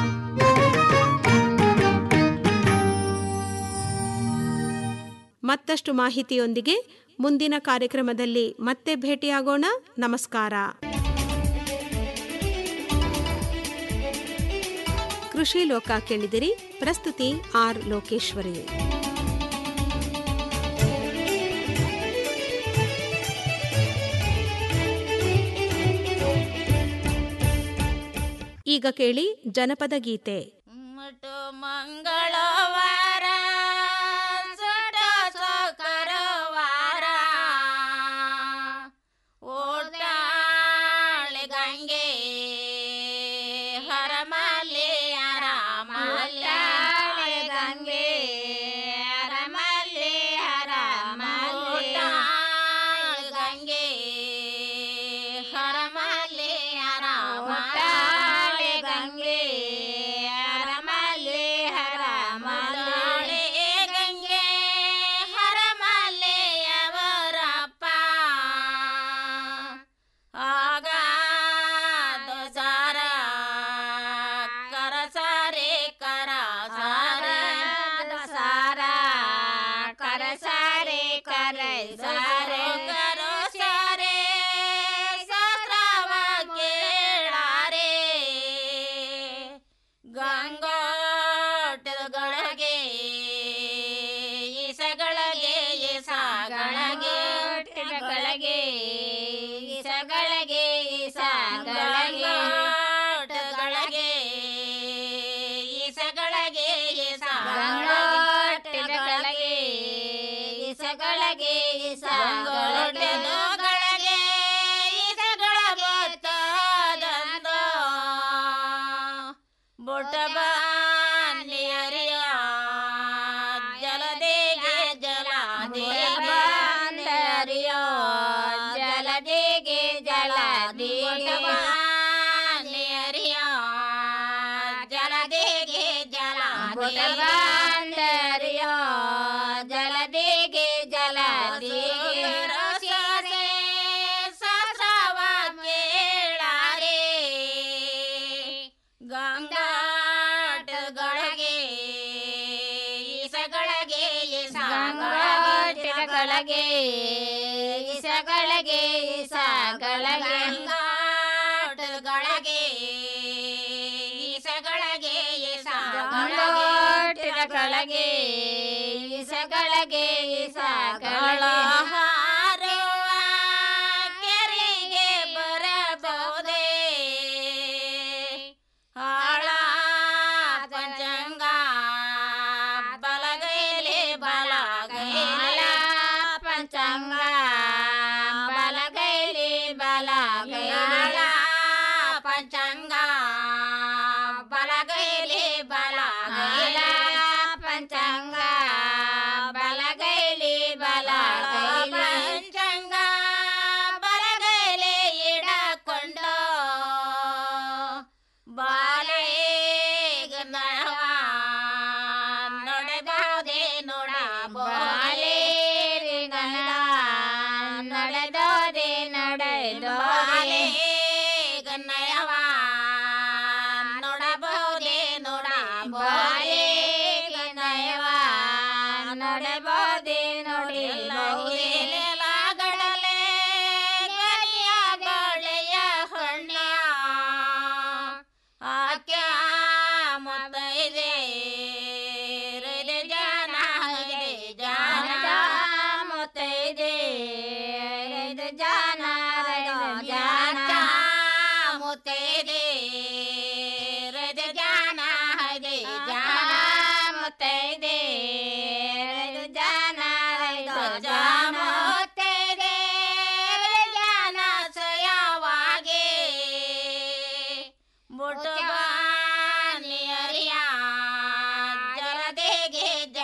Speaker 2: ಮತ್ತಷ್ಟು ಮಾಹಿತಿಯೊಂದಿಗೆ ಮುಂದಿನ ಕಾರ್ಯಕ್ರಮದಲ್ಲಿ ಮತ್ತೆ ಭೇಟಿಯಾಗೋಣ ನಮಸ್ಕಾರ ಕೃಷಿ ಲೋಕ ಕೇಳಿದಿರಿ ಪ್ರಸ್ತುತಿ ಆರ್ ಲೋಕೇಶ್ವರಿ ಈಗ ಕೇಳಿ ಜನಪದ ಗೀತೆ
Speaker 10: ಮಂಗಳವಾರ ಗಂಗೆ ಹರಮಲ್ಲಿ ಹರಮಲ್ಯಾಳೆ ಗಂಗೆ ಹರಮಲ್ಲಿ ಹರಮಲ್ಲಿ ಗಂಗೆ ಹರಮಲ್ಲಿ ಹರಮಲ್ಯಾಳೆ ಗಂಗೆ ಹರಮಲ್ಲಿ ಹರಮಲ್ಯಾಳೆ ಗಂಗೆ ಹರಮಲ್ಲೆಯವರಪ್ಪ ಆಗ ದೊಸಾರ ಕರಸಾರೆ ಕರಸಾರ ದೊಸಾರ ಕರಸಾರೆ ಕರಸಾರೆ ಕರಸಾರೆ ಸಸ್ರವ ಕೇಳಾರೆ ಗಂಗೋಟಗಳಿಗೆ ಈಸಗಳಿಗೆ ಈಸಗಳಿಗೆ ಗಳಿಗೆ ಈಸಗಳಿಗೆ ಈಸಗಳಿಗೆ ಗಳಿಗೆ ಈಸಗಳಿಗೆ ಈಸಗಳಿಗೆ ಈಸಗಳಿಗೆ ಈಸಗಳಿಗೆ ಈಸಗಳ ಗೊತ್ತದಂದೋ ಬೊಟಬಾನಿಯರಿಯ ಜಲದೇಗೆ ಜಲದೇಬಾನಿಯರಿಯ ಜಲದೇಗೆ ಜಲದೇಬಾನಿಯರಿಯ ಜಲದೇಗೆ ಜಲದೇಬಾನಿಯರಿಯ ಜಲದೇಗೆ ಜಲದೇಗೆ ರಸರೆ ಸಸವ ಕೇಳಾರೆ ಗಂಗಾಟಗಳಿಗೆ ಈಸಗಳಿಗೆ ಈಸಗಳಿಗೆ ಈಸಗಳಿಗೆ ಈಸಗಳಿಗೆ ಗಂಗಾಟಗಳಿಗೆ ಈಸಗಳಿಗೆ ಈಸಗಳಿಗೆ ಈಸಗಳಿಗೆ ಈಸಗಳ ಹಾರುವ ಕೆರೆಗೆ ಬರಬಹುದೇ ಆಳ ಪಂಚಂಗ ಬಲಗೈಲಿ ಬಲಗೈಲ ಪಂಚಂಗ ಬಲಗೈಲಿ ಬಲಗೈಲ ಪಂಚಂಗ ಬಲಗೈಲಿ ಬಲಗೈಲ ಪಂಚಂಗ ಬಲಗೈಲಿ ಬಲಗೈಲ ಪಂಚಂಗ ಬಲಗೈಲಿ ಇಡಕೊಂಡು ಬಾಲೆಗ ನಡವ ನಡೆದೋದೆ ನೋಡ ಬಾಲೆರಿ ಗಂಡ ನಡೆದೋದೆ ನಡೆದೋದೆ ಗನ್ನಯವ ನೋಡಬಹುದೇ ನೋಡ ಬಾಲೆ ಗನ್ನಯವ ನೋಡಬಹುದೇ ನೋಡಿ ಗಡಲೆ ಗಲಿಯ ಬಳೆಯ ಹೊಣ್ಣ ಆಕ್ಯ ಮುತ್ತೈದೆ ಹೃದಯ ಜಾನ ಹೃದಯ ಜಾನ ಮುತ್ತೈದೆ ಹೃದಯ ಜಾನ ಹೃದಯ ಜಾನ ಮುತ್ತೈದೆ ಹೃದಯ ಜಾನ ಹೃದಯ ಜಾನ ಮುತ್ತೈದೆ ಹೃದಯ ಜಾನ ಹೃದಯ ಜಾನ ಮುತ್ತೈದೆ ಹೃದಯ ಜಾನ ಸಯವಾಗೆ ಬುಟಬಾನಿಯರಿಯ ಜಲದೇಗೆ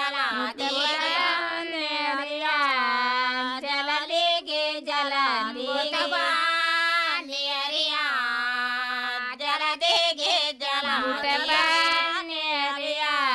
Speaker 10: ಜಲದೇಗೆ ಜಲದೇಗೆ ಜಲದೇಗೆ ಬಾನಿಯರಿಯ ಜಲದೇಗೆ ಜಲ